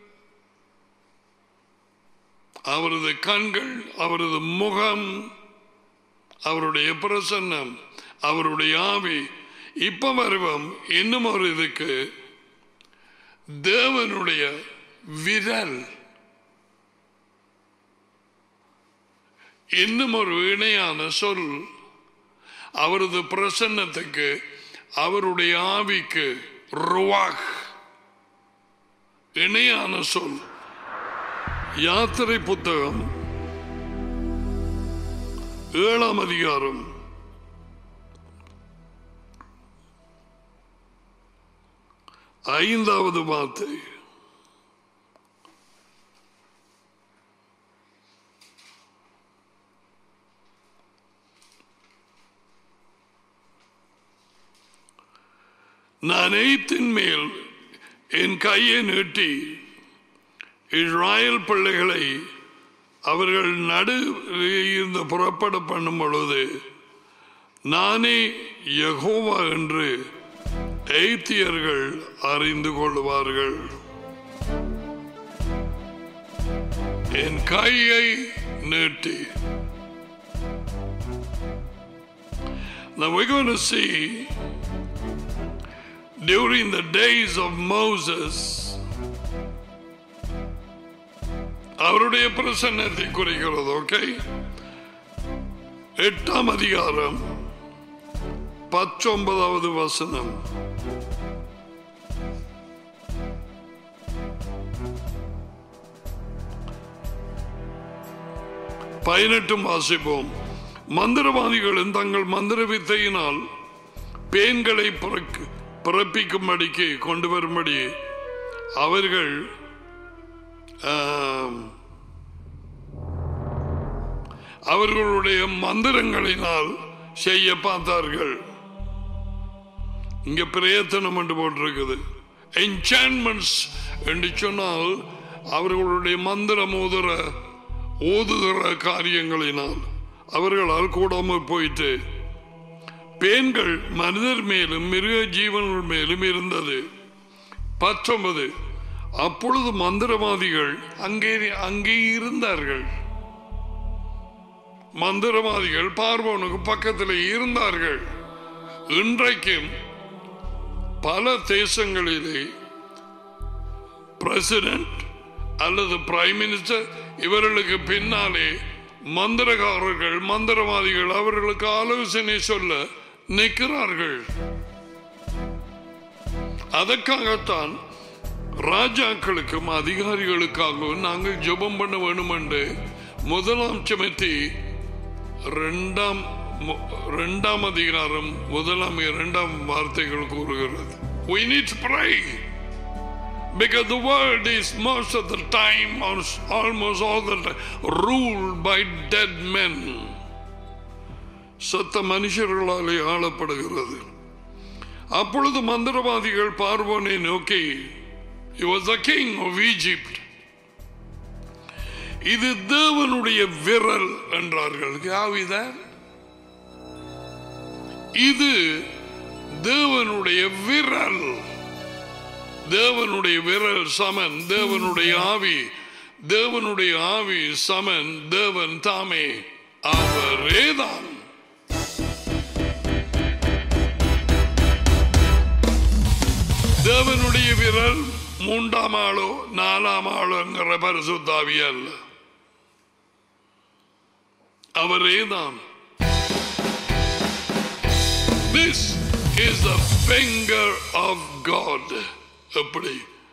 அவரது கண்கள் அவரது முகம் அவருடைய பிரசன்னம் அவருடைய ஆவி இப்ப வருவோம் இன்னும் ஒரு இதுக்கு தேவனுடைய விரல் இன்னும் ஒரு இணையான சொல் அவரது பிரசன்னத்துக்கு அவருடைய ஆவிக்கு ருவாக் இணையான சொல் யாத்திரை புத்தகம் ஏழாம் அதிகாரம் ஐந்தாவது வார்த்தை நான் எய்த்தின் மேல் என் கையை நீட்டி இஸ்ராயல் பிள்ளைகளை அவர்கள் நடு இருந்து புறப்பட பண்ணும் பொழுது நானே யகோவா என்று எய்த்தியர்கள் அறிந்து கொள்வார்கள் என் கையை நீட்டி Now we're going to see during the days of Moses அவருடைய பிரசன்னத்தை குறிக்கிறது ஓகே எட்டாம் அதிகாரம் பத்தொன்பதாவது வசனம் பதினெட்டும் வாசிப்போம் மந்திரவாதிகளும் தங்கள் மந்திர வித்தையினால் பேன்களை பிறக்கு- பிறப்பிக்கும்படிக்கு கொண்டு வரும்படி அவர்கள் ஆம், அவர்களுடைய மந்திரங்களினால் செய்ய பார்த்தார்கள் இங்க பிரயத்தனம் என்று போட்டிருக்குது என்சான்மெண்ட்ஸ் என்று சொன்னால் அவர்களுடைய மந்திர மோதிர ஓதுகிற காரியங்களினால் அவர்களால் கூடாமல் போயிட்டு பேன்கள் மனிதர் மேலும் மிருக ஜீவன்கள் மேலும் இருந்தது பத்தொன்பது அப்பொழுது மந்திரவாதிகள் அங்கே அங்கே இருந்தார்கள் மந்திரவாதிகள் பார்வோனுக்கு பக்கத்தில் இருந்தார்கள் இன்றைக்கும் பல தேசங்களிலே பிரசிடென்ட் அல்லது பிரைம் மினிஸ்டர் இவர்களுக்கு பின்னாலே மந்திரகாரர்கள் மந்திரவாதிகள் அவர்களுக்கு ஆலோசனை சொல்ல நிற்கிறார்கள் அதற்காகத்தான் ராஜாக்களுக்கும் அதிகாரிகளுக்காகவும் நாங்கள் ஜெபம் பண்ண வேண்டும் என்று முதலாம் சுமத்தி ரெண்டாம் மு- ரெண்டாம் அதிகாரம் முதலாம் இரண்டாம் வார்த்தைகள் கூறுகிறது we need to pray because the world is most of the time or almost all the time ruled by dead men சத்த மனுஷர்களாலே ஆளப்படுகிறது அப்பொழுது மந்திரவாதிகள் பார்வோனை நோக்கி he was the king of Egypt இது தேவனுடைய விரல் என்றார்கள் How is that? இது தேவனுடைய விரல் தேவனுடைய விரல் சமன் தேவனுடைய ஆவி தேவனுடைய ஆவி சமன் தேவன் தாமே அவரேதான் தேவனுடைய விரல் மூன்றாம் ஆளோ நாலாம் ஆளோங்கிற பரிசுத்தாவி அல்ல அவரேதான் This is the finger of God. எப்படி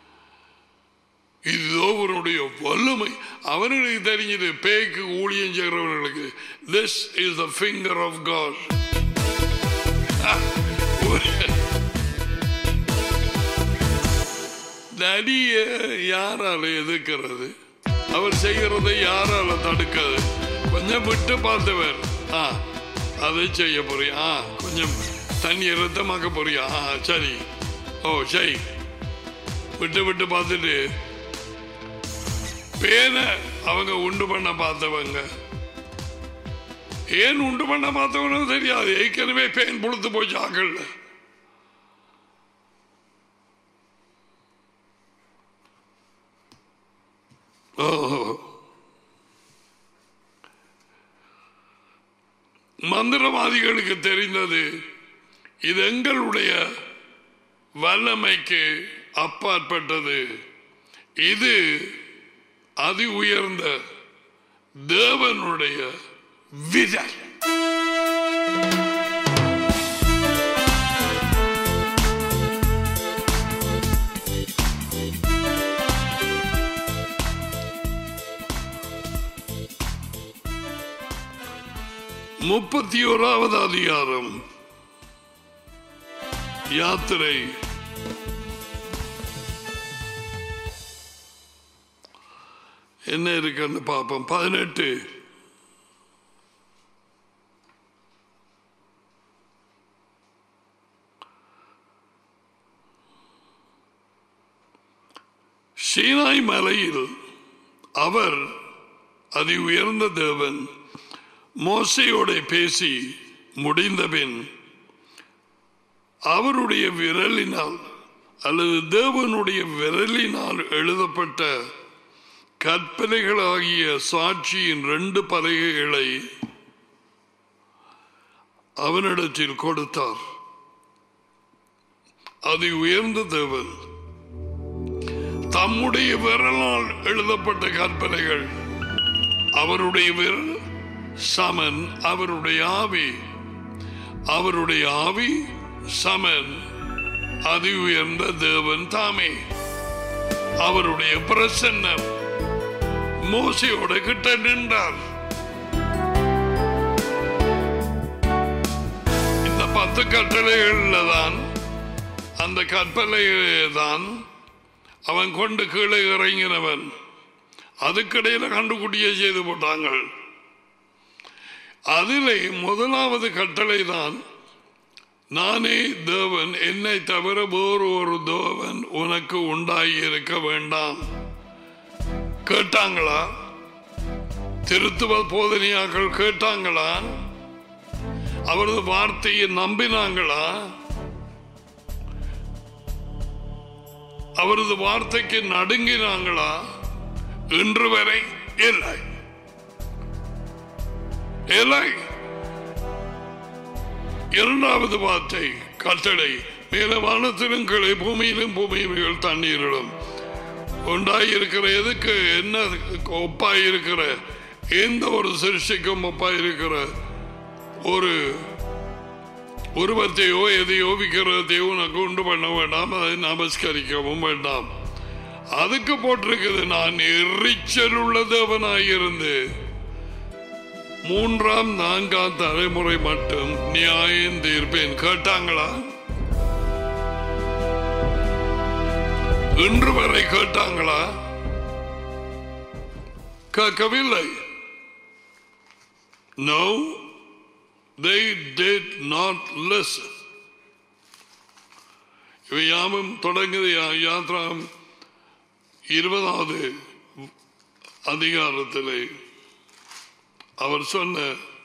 இது அவருடைய வல்லமை அவனுக்கு தெரிஞ்சது பேய்க்கு ஊழியம் செய்கிறவர்களுக்கு this is the finger of God. நடிய யாரால எதிர்க்கிறது அவர் செய்கிறதை யாரால தடுக்கிறது கொஞ்சம் விட்டு பார்த்தவர் ஆ அதை செய்ய போறியா ஆ கொஞ்சம் தண்ணி ரத்தமாக்க போறியா ஆ சரி ஓ சரி விட்டு விட்டு பார்த்துட்டு பேனை அவங்க உண்டு பண்ண பார்த்தவங்க ஏன் உண்டு பண்ண பார்த்தவனும் தெரியாது ஏற்கனவே பேன் புழுத்து போச்சு ஆக்கள்ல ஓ மந்திரவாதிகளுக்கு தெரிந்தது இது எங்களுடைய வல்லமைக்கு அப்பாற்பட்டது இது அதி உயர்ந்த தேவனுடைய விரல் முப்பத்தி ஓராவது அதிகாரம் யாத்திரை என்ன இருக்குன்னு பார்ப்போம் பதினெட்டு சீனாய் மலையில் அவர் அதி உயர்ந்த தேவன் மோசையோட பேசி முடிந்தபின் அவருடைய விரலினால் அல்லது தேவனுடைய விரலினால் எழுதப்பட்ட கற்பனைகளாகிய சாட்சியின் ரெண்டு பலகைகளை அவனிடத்தில் கொடுத்தார் அது உயர்ந்த தேவன் தம்முடைய விரலால் எழுதப்பட்ட கற்பனைகள் அவருடைய விரல் சமன் அவருடைய ஆவி அவருடைய ஆவி சமன் அதி உயர்ந்த தேவன் தாமே அவருடைய பிரசன்னம் மோசையோட கிட்ட நின்றார் இந்த பத்து கட்டளைகள்ல தான் அந்த கற்பனையிலே தான் அவன் கொண்டு கீழே இறங்கினவன் அதுக்கிடையில கண்டுகுட்டியை செய்து போட்டாங்கள் அதிலே முதலாவது கட்டளை தான் நானே தேவன் என்னை தவிர வேறு ஒரு தேவன் உனக்கு உண்டாகி இருக்க வேண்டாம் கேட்டாங்களா திருத்துவ போதனையாக்கள் கேட்டாங்களா அவரது வார்த்தையை நம்பினாங்களா அவரது வார்த்தைக்கு நடுங்கினாங்களா இன்று வரை இல்லை இல்லை இரண்டாவது வார்த்தை கட்டளை மேல வானத்திலும் கீழே பூமியிலும் பூமியிலும் தண்ணீரிலும் உண்டாயிருக்கிற எதுக்கு என்ன ஒப்பாயிருக்கிற எந்த ஒரு சிருஷ்டிக்கும் ஒப்பாயிருக்கிற ஒரு உருவத்தையோ எதையோ விக்கிரகத்தையோ உனக்கு உண்டு பண்ண வேண்டாம் அதை நமஸ்கரிக்கவும் வேண்டாம் அதுக்கு போட்டிருக்குது நான் எரிச்சல் உள்ள தேவனாயிருந்து மூன்றாம் நான்காம் தலைமுறை மட்டும் நியாயம் தீர்ப்பேன் கேட்டாங்களா இன்று வரை கேட்டாங்களா கேட்கவில்லை No, they did not listen. இவை யாவும் தொடங்குது யா- யாத்ராம் இருபதாவது அதிகாரத்திலே அவர் சொன்ன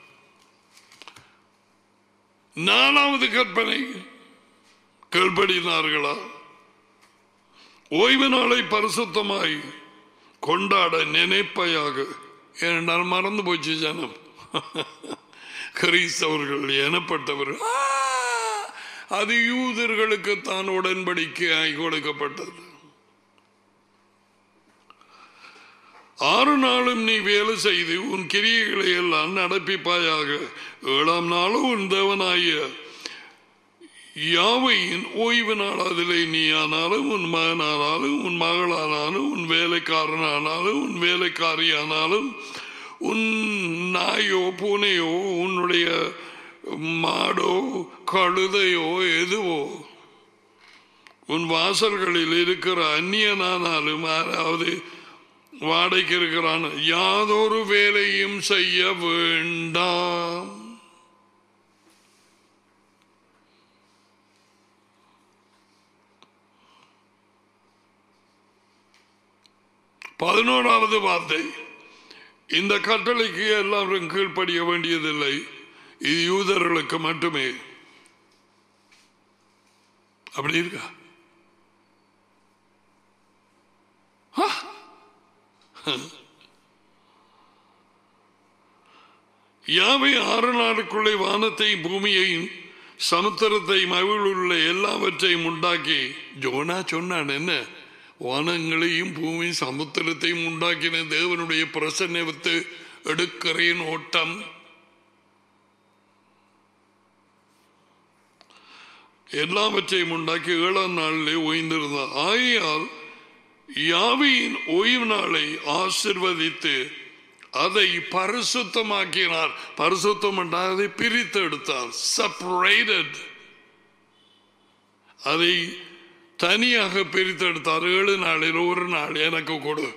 நாலாவது கற்பனை கீழ்ப்படினார்களா ஓய்வு நாளை பரிசுத்தமாய் கொண்டாட நினைப்பையாக ஏனென்றால் மறந்து போச்சு ஜனம் கிறிஸ்தவர்கள் எனப்பட்டவர்கள் ஆ, அது யூதர்களுக்கு தான் உடன்படிக்கையாய் கொடுக்கப்பட்டது ஆறு நாளும் நீ வேலை செய்து உன் கிரியைகளை எல்லாம் நடப்பிப்பாயாக ஏழாம் நாளும் உன் தேவனாய யாவையின் ஓய்வு நாள் அதிலே நீ ஆனாலும் உன் மகனானாலும் உன் மகளானாலும் உன் வேலைக்காரனானாலும் உன் வேலைக்காரியானாலும் உன் நாயோ பூனையோ உன்னுடைய மாடோ கழுதையோ எதுவோ உன் வாசல்களில் இருக்கிற அந்நியனானாலும் யாராவது வாடகைக்கு இருக்கிறான் யாதொரு வேலையும் செய்ய வேண்டாம் பதினோராவது வார்த்தை இந்த கட்டளைக்கு எல்லாரும் கீழ்ப்படிய வேண்டியதில்லை இது யூதர்களுக்கு மட்டுமே அப்படி இருக்கா ஆ? யாவை ஆறு நாளுக்குள்ளே வானத்தை பூமியையும் சமுத்திரத்தை மகிழுள்ள எல்லாவற்றையும் உண்டாக்கி ஜோனா சொன்னான் என்ன வானங்களையும் பூமி சமுத்திரத்தையும் உண்டாக்கின தேவனுடைய பிரசன்னத்தை எடுக்கிறேன் ஓட்டம் எல்லாவற்றையும் உண்டாக்கி ஏழாம் நாளிலே ஓய்ந்திருந்தார் ஆகையால் யாவையின் ஓய்வு நாளை ஆசிர்வதித்து அதை பரிசுத்தமாக்கினார் பரிசுத்தம் என்றால் அதை பிரித்து எடுத்தார் செப்பரேட்டட் அதை தனியாக பிரித்தெடுத்தார் ஏழு நாளில் ஒரு நாள் எனக்கு கொடு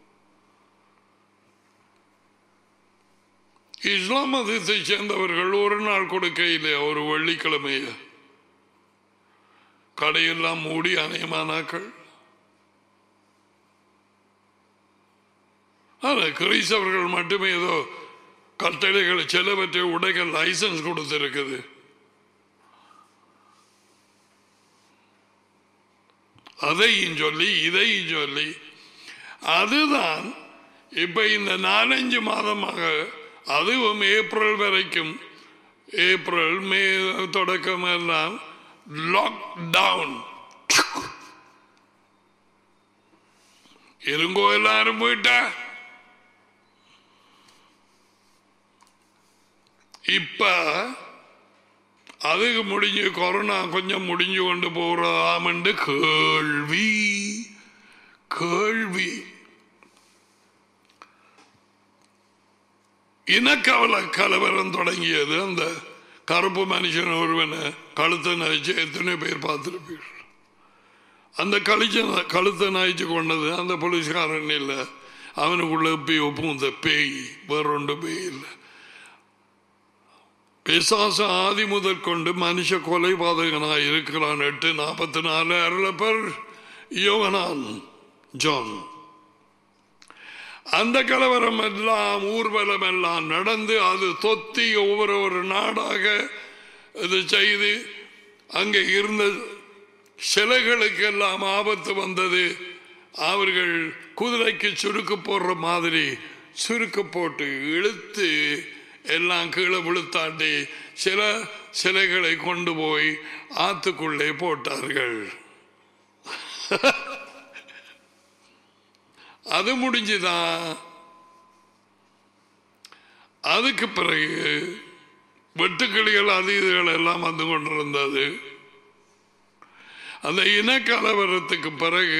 இஸ்லாம் மதத்தை சேர்ந்தவர்கள் ஒரு நாள் கொடுக்கையிலே ஒரு வெள்ளிக்கிழமைய கடையெல்லாம் மூடி அநேகமானாக்கள் ஆனா கிறிஸ்தவர்கள் மட்டுமே ஏதோ கட்டளைகளை சிலவற்றை உடைக்க லைசன்ஸ் கொடுத்திருக்குது அதையும் சொல்லி இதையும் சொல்லி அதுதான் இப்ப இந்த நாலஞ்சு மாதமாக அதுவும் ஏப்ரல் வரைக்கும் ஏப்ரல் மே தொடக்கம் எல்லாம் லாக்டவுன் இருங்கோ எல்லாரும் போயிட்டா இப்ப அதுக்கு முடிஞ்சு கொரோனா கொஞ்சம் முடிஞ்சு கொண்டு போறதாம் என்று கேள்வி கேள்வி இனக்கவல கலவரம் தொடங்கியது அந்த கருப்பு மனுஷன் ஒருவனை கழுத்தை நகைச்சு எத்தனை பேர் பார்த்திருப்பீர்கள் அந்த கழிச்ச கழுத்தை நகைச்சு கொண்டது அந்த போலீஸ்காரன் இல்லை அவனுக்குள்ள போய் ஒப்புந்த பேய் வேறொண்டு பேய் இல்லை பிசாச ஆதி முதற் கொண்டு மனுஷ கொலைபாதகனாய் இருக்கிறான் எட்டு நாற்பத்தி நாலு அருளப்பர் யோகனான் ஜான் அந்த கலவரம் எல்லாம் ஊர்வலம் எல்லாம் நடந்து அது தொத்தி ஒவ்வொரு ஒரு நாடாக இது செய்து அங்கே இருந்த சிலைகளுக்கெல்லாம் ஆபத்து வந்தது அவர்கள் குதிரைக்கு சுருக்கு போடுற மாதிரி சுருக்கு போட்டு இழுத்து எல்லாம் கீழே விழுத்தாண்டி சில சிலைகளை கொண்டு போய் ஆத்துக்குள்ளே போட்டார்கள் அது முடிஞ்சுதான் அதுக்கு பிறகு வெட்டுக்கிளிகள் அது இதுகள் எல்லாம் வந்து கொண்டிருந்தது அந்த இனக்கலவரத்துக்கு பிறகு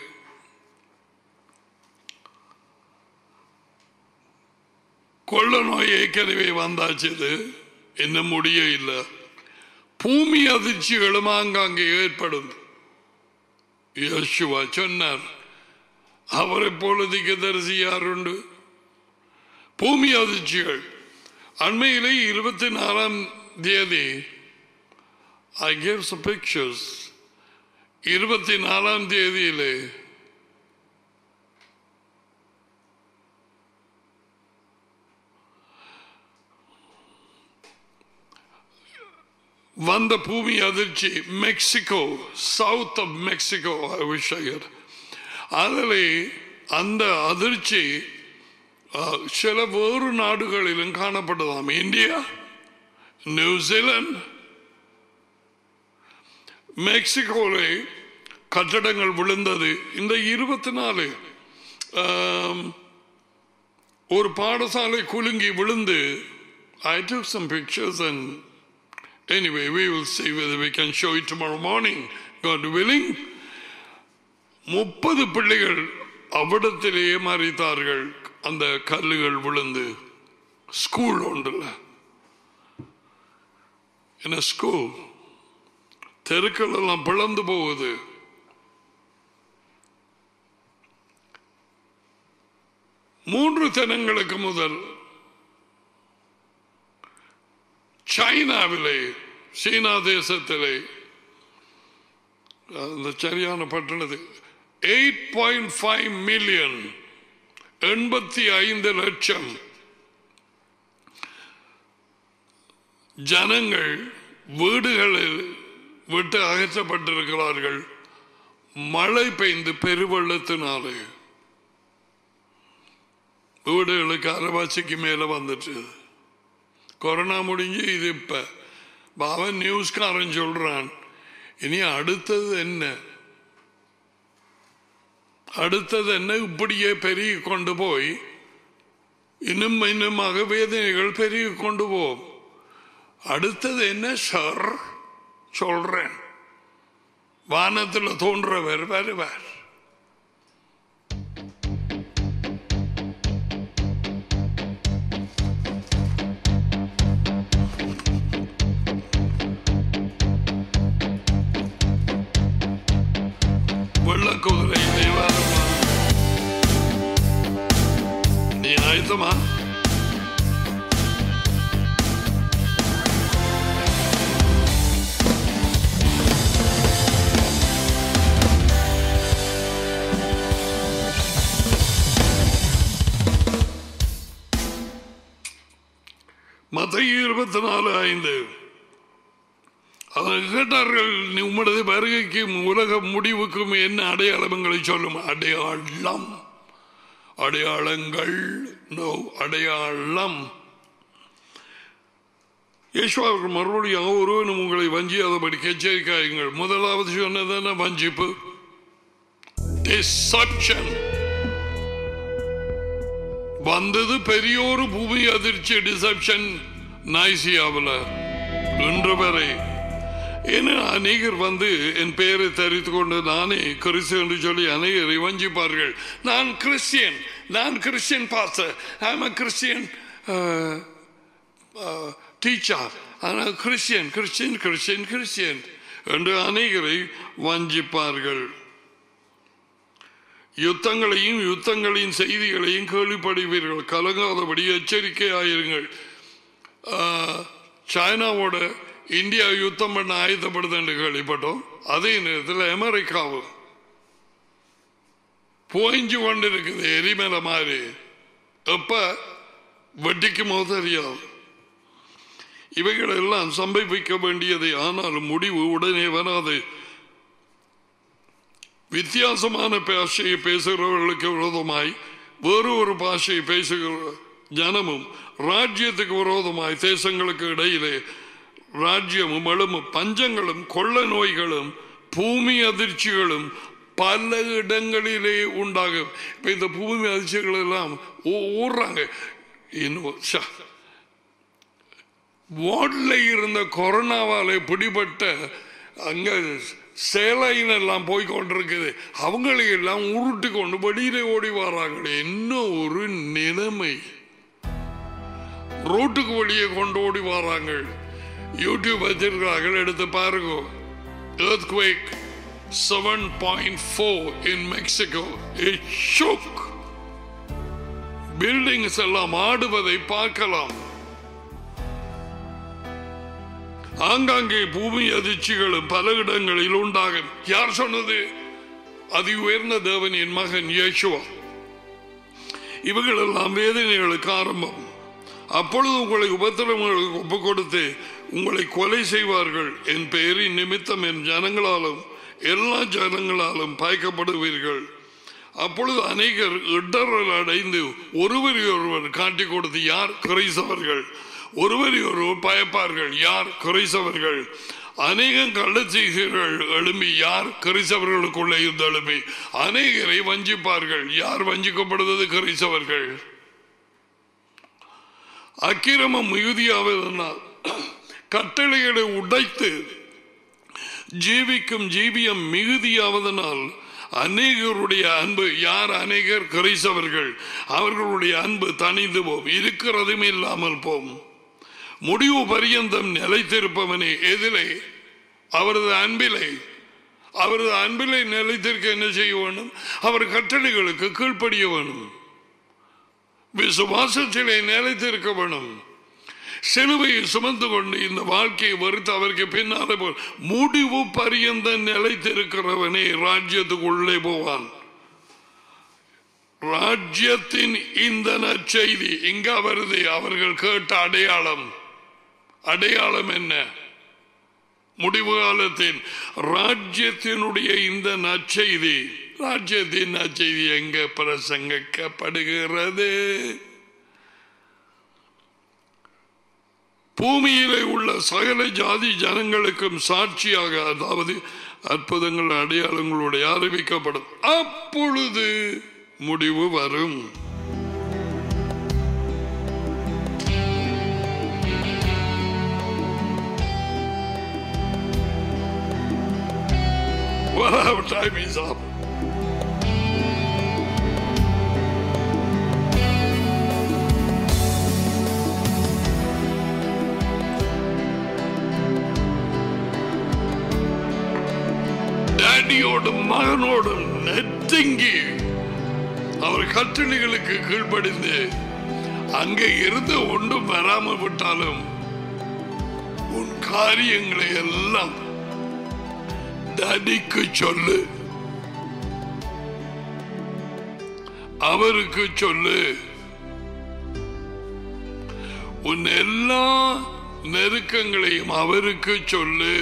கொள்ள நோய் ஏற்கனவே வந்தாச்சு இது இன்னும் முடிய இல்லை பூமி அதிர்ச்சிகளும் ஆங்காங்கே ஏற்படும் யோசுவா சொன்னார் அவரை போல திகதரிசி யாருண்டு பூமி அதிர்ச்சிகள் அண்மையிலே இருபத்தி நாலாம் தேதி ஐ கேவ் some pictures இருபத்தி நாலாம் தேதியிலே வந்த பூமி அதிர்ச்சி மெக்சிகோ சவுத் ஆஃப் மெக்சிகோ விஷயர் அதில் அந்த அதிர்ச்சி அஹ், சில வேறு நாடுகளிலும் காணப்பட்டதாம் இந்தியா நியூசிலாந்து மெக்சிகோவில் கட்டடங்கள் விழுந்தது இந்த இருபத்தி நாலு ஆம், ஒரு பாடசாலை குலுங்கி விழுந்து I took some pictures and anyway we will see whether we can show it tomorrow morning God willing முப்பது பிள்ளைகள் அவ்விடத்திலேயே மறித்தார்கள் அந்த கல்லுகள் விழுந்து ஸ்கூல் ஒன்றில் என்ன ஸ்கூல் தெருக்கள் எல்லாம் பிளந்து போகுது மூன்று தினங்களுக்கு முதல் சைனாவிலே சீனா தேசத்திலே அந்த சரியான பட்டணத்து எயிட் பாயிண்ட் ஃபைவ் மில்லியன் எண்பத்தி ஐந்து லட்சம் ஜனங்கள் வீடுகளில் விட்டு அகற்றப்பட்டிருக்கிறார்கள் மழை பெய்ந்து பெருவெள்ளத்தினாலே வீடுகளுக்கு அரைவாசிக்கு மேல வந்துட்டு கொரோனா முடிஞ்சு இது இப்ப பாவன் நியூஸ்காரன் சொல்றான் இனி அடுத்தது என்ன அடுத்தது என்ன இப்படியே பெருகி கொண்டு போய் இன்னும் இன்னுமாக வேதனைகள் பெருகி கொண்டு போகும் அடுத்தது என்ன சார் சொல்றேன் வானத்தில் தோன்றவர் வருவார் வெள்ளக்குதிரை தேவாரமா நீ ஆயத்தமா மத்திய இருபத்தி நாலு ஐந்து அவர் கேட்டார்கள் நீ உம்மனது வருகைக்கும் உலக முடிவுக்கும் என்ன அடையாளங்களை சொல்லும் அடையாளம் அடையாளங்கள் நோ அடையாளம் யேசுவாவுக்கு மறுபடியும் ஒருவனும் உங்களை வஞ்சியாதபடி எச்சரிக்காயுங்கள் முதலாவது சொன்னதான வஞ்சிப்பு Deception. வந்தது பெரியோரு பூமி அதிர்ச்சி டிசப்ஷன் நைசியாவில் இன்று வரை ஏன்னா அநேகர் வந்து என் பெயரை தெரிவித்து கொண்டு நானே கிறிஸ்து என்று சொல்லி அநேகரை வஞ்சிப்பார்கள் நான் கிறிஸ்டியன் நான் Christian pastor I'm a Christian teacher ஆனால் கிறிஸ்டியன் கிறிஸ்டியன் கிறிஸ்டியன் கிறிஸ்டியன் என்று அநேகரை வஞ்சிப்பார்கள் யுத்தங்களையும் யுத்தங்களின் செய்திகளையும் கேள்விப்படுவீர்கள் கலங்காதபடி எச்சரிக்கையாயிருங்கள் ஆஹ், சைனாவோட இந்தியா யுத்தம் பண்ண ஆயத்தப்படுது என்று கேள்விப்பட்டோம் அதே நேரத்தில் அமெரிக்காவும் போய்ஞ்சு கொண்டு இருக்குது எரிமலை மாதிரி எப்ப வெட்டிக்குமோ தெரியாது இவைகள் எல்லாம் சம்பவிக்க வேண்டியது ஆனாலும் முடிவு உடனே வராது வித்தியாசமான பாஷையை பேசுகிறவர்களுக்கு விரோதமாய் வேறு ஒரு பாஷையை பேசுகிற ஜனமும் ராஜ்யத்துக்கு விரோதமாய் தேசங்களுக்கு இடையிலே ராஜ்யமும் எழும் பஞ்சங்களும் கொள்ள நோய்களும் பூமி அதிர்ச்சிகளும் பல இடங்களிலே உண்டாகும் இப்ப இந்த பூமி அதிர்ச்சிகள் எல்லாம் ஊ- ஊர்றாங்க இன்னும் ச்ச. வார்டில் இருந்த கொரோனாவால பிடிபட்ட அங்க சேலைன் எல்லாம் போய் கொண்டிருக்குது அவங்களை எல்லாம் உருட்டி கொண்டு வெளியில ஓடி வராங்க என்ன ஒரு நிலைமை ரோட்டுக்கு வெளியே கொண்டு ஓடி வராங்க யூடியூப் வச்சிருக்கிறார்கள் எடுத்து பாருங்க earthquake 7.4 in Mexico it shook buildings எல்லாம் ஆடுவதை பார்க்கலாம் ஆங்காங்கே பூமி அதிர்ச்சிகளும் பல இடங்களில் உண்டாகும் யார் சொன்னது அதி உயர்ந்த தேவனின் மகன் இயேசுவா இவைகளெல்லாம் வேதனைகளுக்கு ஆரம்பம் அப்பொழுது உங்களை உபத்திரங்களுக்கு ஒப்புக் கொடுத்து உங்களை கொலை செய்வார்கள் என் பெயரின் நிமித்தம் என் ஜனங்களாலும் எல்லா ஜனங்களாலும் பாய்க்கப்படுவீர்கள் அப்பொழுது அநேகர் இடரல் அடைந்து ஒருவரை ஒருவர் காட்டிக் கொடுத்து யார் குறைசவர்கள் ஒருவரை ஒருவர் பயப்பார்கள் யார் குறைசவர்கள் அநேகம் கள்ளச்செய்கள் எழும்பி யார் கிறிஸ்தவர்களுக்குள்ளே இருந்து எழும்பி அநேகரை வஞ்சிப்பார்கள் யார் வஞ்சிக்கப்படுவது கிறிஸ்தவர்கள் அக்கிரமம் மிகுதியாவதனால் கட்டளைகளை உடைத்து ஜீவிக்கும் ஜீவியம் மிகுதியாவதனால் அநேகருடைய அன்பு யார் அநேகர் கிரைசவர்கள் அவர்களுடைய அன்பு தணிந்து போம் இருக்கிறதும் இல்லாமல் போம் முடிவு பரியந்தம் நிலைத்திருப்பவனே எதிலே அவரது அன்பிலே அவரது அன்பிலே நிலைத்திருக்க என்ன செய்ய வேண்டும் அவர் கட்டளைகளுக்கு கீழ்ப்படிய வேணும் விசுவாசத்திலே நிலைத்திருக்க வேணும் சிலுவையை சுமந்து கொண்டு இந்த வாழ்க்கையை வெறுத்து அவருக்கு பின்னாலே போ முடிவு பரியந்த நிலைத்திருக்கிறவனே ராஜ்யத்துக்குள்ளே போவான் ராஜ்யத்தின் இந்த நற்செய்தி இங்க வருது அவர்கள் கேட்ட அடையாளம் அடையாளம் என்ன முடிவு காலத்தின் ராஜ்யத்தினுடைய இந்த நற்செய்தி ராஜ்யத்தின் நற்செய்தி எங்க பிரசங்கிக்கப்படுகிறது பூமியிலே உள்ள சகல ஜாதி ஜனங்களுக்கும் சாட்சியாக அதாவது அற்புதங்கள் அடையாளங்களுடைய அறிவிக்கப்படும் அப்பொழுது முடிவு வரும் Well, our time is up. டேடியோடும் மகனோடும் நெருங்கி அவர் கட்டளைகளுக்கு கீழ்ப்படிந்து அங்கே இருந்து ஒன்றும் வராமல் விட்டாலும் உன் காரியங்களை எல்லாம் டடிக்கு சொல்லு அவருக்கு சொல்லு உன் எல்லா நெருக்கங்களையும் அவருக்கு சொல்லு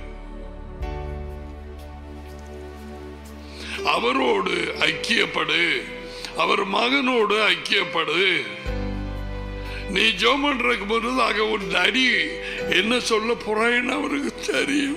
அவரோடு ஐக்கியப்படு அவர் மகனோடு ஐக்கியப்படு நீ ஜோம் பண்றதுக்கு முன்னதாக உன் அடி என்ன சொல்ல போறான்னு அவருக்கு தெரியும்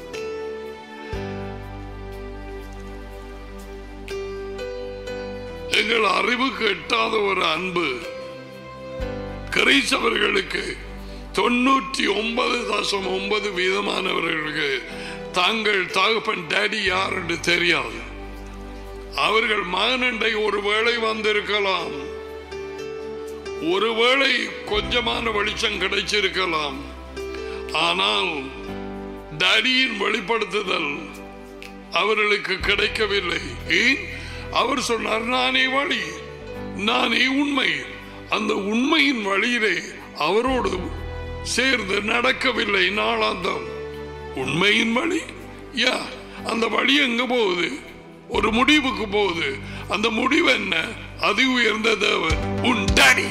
எங்கள் அறிவுக்கு எட்டாத ஒரு அன்பு கிரைசவர்களுக்கு தொண்ணூற்றி ஒன்பது தசம் ஒன்பது வீதமானவர்களுக்கு தாங்கள் தகப்பன் டேடி யார் என்று தெரியாது அவர்கள் மகனண்டை ஒருவேளை வந்திருக்கலாம் ஒருவேளை கொஞ்சமான வெளிச்சம் கிடைச்சிருக்கலாம் ஆனால் டேடியின் வெளிப்படுத்துதல் அவர்களுக்கு கிடைக்கவில்லை ஏன் அவர் சொன்னார் நானே வழி நானே உண்மை அந்த உண்மையின் வழியிலே அவரோடு சேர்ந்து நடக்கவில்லை நாளாந்தம் உண்மையின் வழி யா அந்த வழி எங்க போகுது ஒரு முடிவுக்கு போகுது அந்த முடிவு என்ன அதி உயர்ந்த தேவன் உன் daddy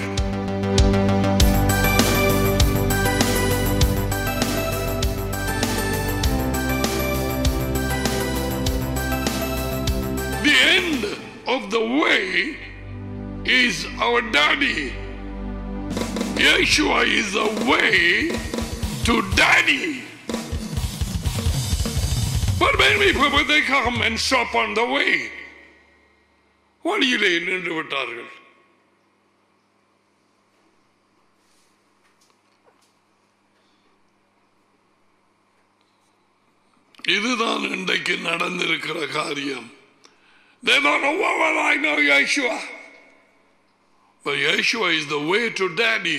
The end of the way is our daddy. Yeshua is the way to daddy. But many people, they come and stop on the way. வழியிலே நின்று விட்டார்கள் இதுதான் இன்றைக்கு நடந்திருக்கிற காரியம் They don't know what will I know Yeshua. But Yeshua is the way to daddy.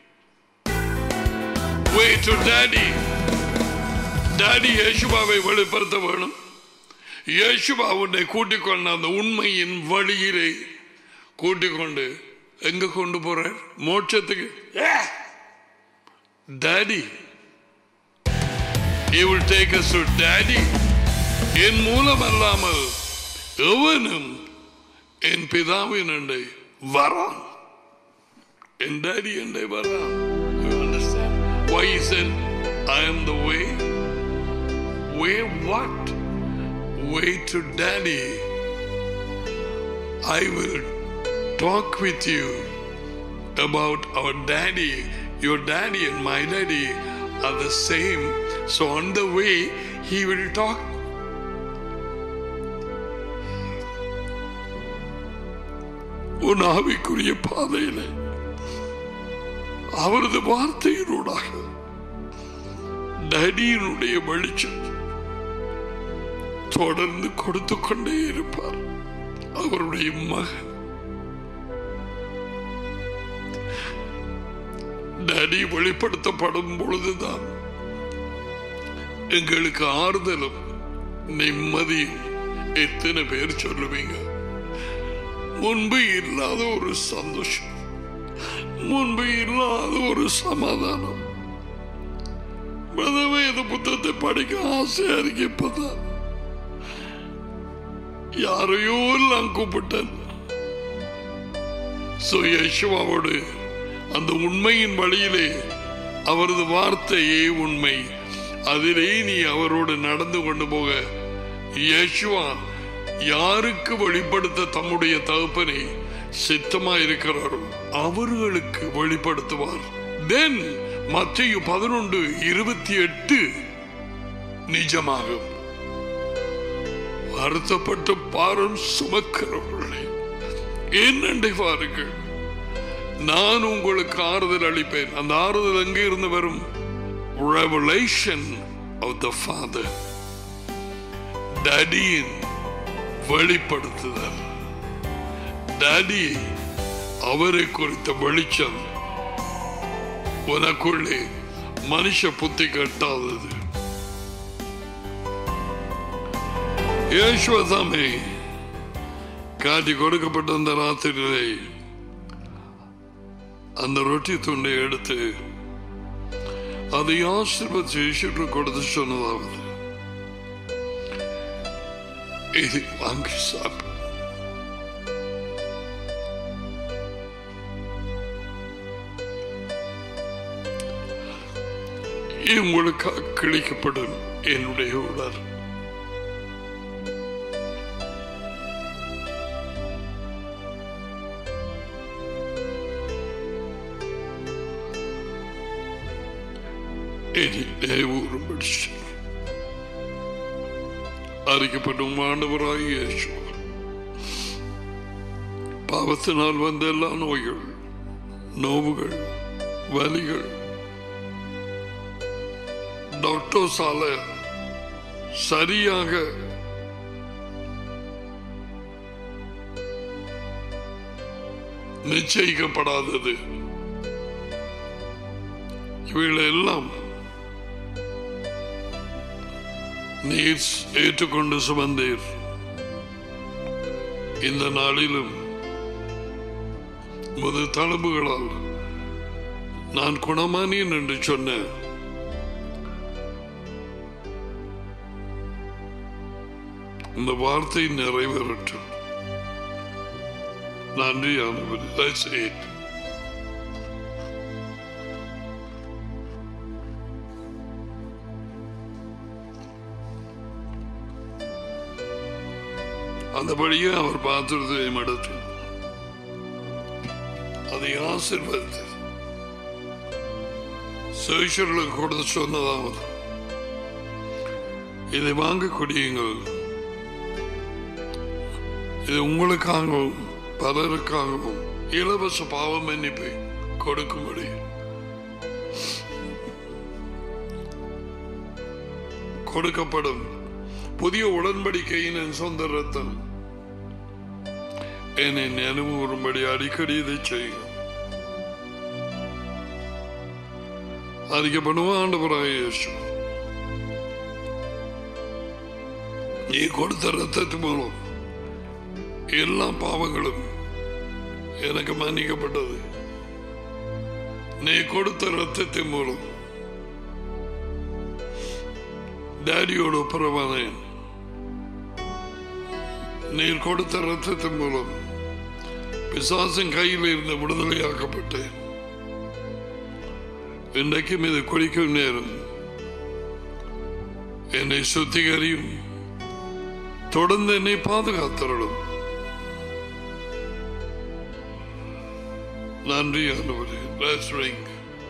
Way to daddy. Daddy இயேசுபாவை வெளிப்படுத்த வேணும் இயேசுபா உன்னை கூட்டிக் கொண்ட அந்த உண்மையின் வழியிலே கூட்டிக் கொண்டு எங்க கொண்டு போறார் மோட்சத்துக்கு daddy He will take us to daddy என் மூலம் அல்லாமல் எவனும் என் பிதாவின் அண்டை வரான் என் டாடி அண்டை வரான் You understand? Why he said, I am the way? Way what? Way to daddy. I will talk with you about our daddy. Your daddy and my daddy are the same. So on the way, he will talk. உன் ஆவிக்குரிய பாதையில அவரது வார்த்தையினூடாக டடியினுடைய வெளிச்சம் தொடர்ந்து கொடுத்து கொண்டே இருப்பார் அவருடைய மகன் டடி வெளிப்படுத்தப்படும் பொழுதுதான் எங்களுக்கு ஆறுதலும் நிம்மதியும் எத்தனை பேர் சொல்லுவீங்க முன்பு இல்லாத ஒரு சந்தோஷம் முன்பு இல்லாத ஒரு சமாதானம் வேத புத்தகத்தை படிக்க ஆசையா இருக்கு இப்பதான் யாரையோ எல்லாம் கூப்பிட்டேன் So, யேசுவாவோடு அந்த உண்மையின் வழியிலே அவரது வார்த்தையே உண்மை அதிலே நீ அவரோடு நடந்து கொண்டு போக யேசுவா யாருக்கு வெளிப்படுத்த தம்முடைய தகப்பனை சித்தமா இருக்கிறாரோ அவர்களுக்கு வெளிப்படுத்துவார் தென் மத்திய பதினொன்று இருபத்தி எட்டு நிஜமாகும் வருத்தப்பட்டு பாரம் சுமக்கிறவர்களே என்னண்டை பாருங்கள் நான் உங்களுக்கு ஆறுதல் அளிப்பேன் அந்த ஆறுதல் எங்கே இருந்து வரும் revelation of the father டடியின் வெளிப்படுத்துதல் டாடி அவரை குறித்த வெளிச்சம் உனக்குள்ளே மனுஷ புத்தி கட்டாதது യേശുവതാമേ കാറ്റി കൊടുക്കപ്പെട്ട அந்த ராத்திரியிலே அந்த ரொட்டி துண்டை எடுத்து அதை ஆசிர்வதிச்சு യേശുக்கு கொடுத்து சொன்னதாவது இது வாங்கி சாப்பிடு உங்களுக்காக கிழிக்கப்படும் என்னுடைய உடல் என்னை ஊறும்படி அறிக்கப்படும் ஆண்டவராய் இயேசு பாவத்தினால் வந்த எல்லா நோய்கள் நோவுகள் வலிகள் டாக்டர்ஸால சரியாக நிச்சயிக்கப்படாதது இவைகளெல்லாம் நீர் ஏற்றுக்கொண்டு சுமந்தீர் இந்த நாளிலும் முது தழும்புகளால் நான் குணமானேன் என்று சொன்னேன் இந்த வார்த்தை நிறைவேறட்டும் நன்றி ஆனவர் That's it. அந்தபடியே அவர் பாத்திரத்தையும் எடுத்து அதை ஆசிர்வதித்து சேஷர்களுக்கு கொடுத்து சொன்னதாவது இதை வாங்க குடியுங்கள் இது உங்களுக்காகவும் பலருக்காகவும் இலவச பாவ மன்னிப்பை கொடுக்கும்படி கொடுக்கப்படும் புதிய உடன்படிக்கையின் என் சொந்த ரத்தம் என்னை நினைவு வரும்படி அடிக்கடி இதை செய்யும் அறிக்கப்படுவோம் ஆண்டவராக இயேசு நீ கொடுத்த ரத்தத்து மூலம் எல்லா பாவங்களும் எனக்கு மன்னிக்கப்பட்டது நீ கொடுத்த ரத்தத்தின் மூலம் டேடியோட ஒப்புரவானேன் நீர் கொடுத்த ரத்தத்தின் மூலம் பிசாசின் கையில் இருந்து விடுதலையாக்கப்பட்டேன் இன்றைக்கும் இது குடிக்கும் நேரம் என்னை சுத்திகரியும் தொடர்ந்து என்னை பாதுகாத்தருளும் நன்றி ஆண்டவரே Let's ring.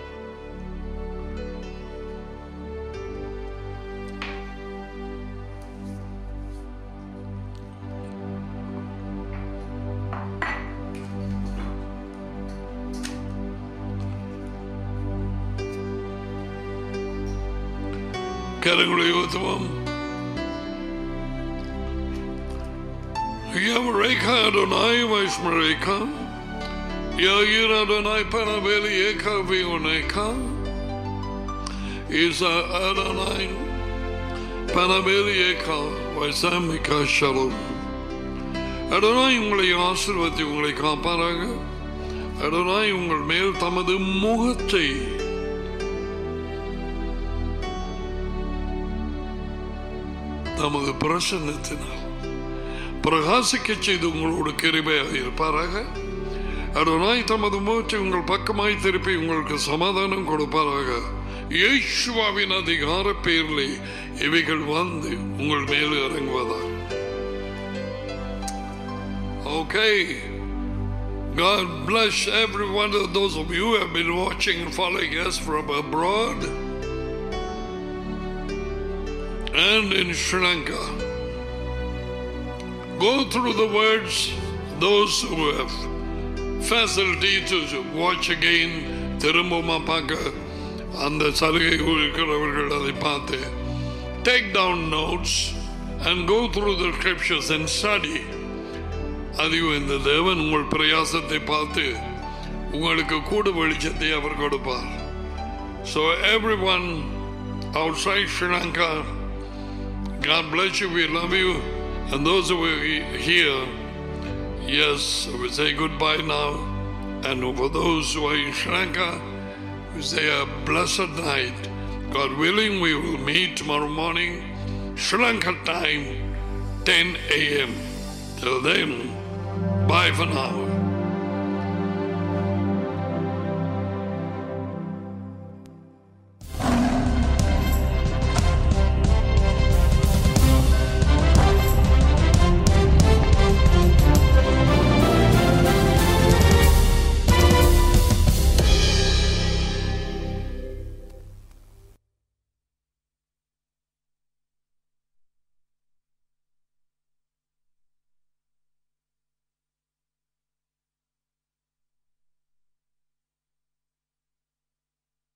கரங்களை ஊத்துவோம் Yamareka Adonai Vaishmareka Yair Adonai Panaveli Eka Vioneka Isa Adonai Panaveli Eka Vaisamika Shalom Adonai உங்களை ஆசிர்வதி உங்களை காப்பாராக அடனாய் உங்கள் மேல் தமது முகத்தை தமது பிரசன்னத்தினால் பிரகாசிக்க செய்து உங்களோடு கிருபையாக இருப்பாராக அடனாய் தமது மூச்சை உங்கள் பக்கமாய் திருப்பி உங்களுக்கு சமாதானம் கொடுப்பாராக இயேசுவாவின் அதிகார பேரிலே இவைகள் வந்து உங்கள் மேல் இறங்குவதாக Okay. God bless every one of those of you who have been watching and following us from abroad and in Sri Lanka. Go through the words, those who have facility to watch again, திரும்பமா பார்க்க அந்த சலுகை இருக்கிறவர்கள் அதை பார்த்து take down notes and go through the scriptures and study. அதிகம் இந்த தேவன் உங்கள் பிரயாசத்தை பார்த்து உங்களுக்கு கூட வெளிச்சத்தை அவர் கொடுப்பார் So everyone outside Sri Lanka, God bless you, we love you. And those who are here, yes, we say goodbye now. And for those who are in Sri Lanka, we say a blessed night. God willing, we will meet tomorrow morning, Sri Lanka time, 10 a.m. Till then, bye for now.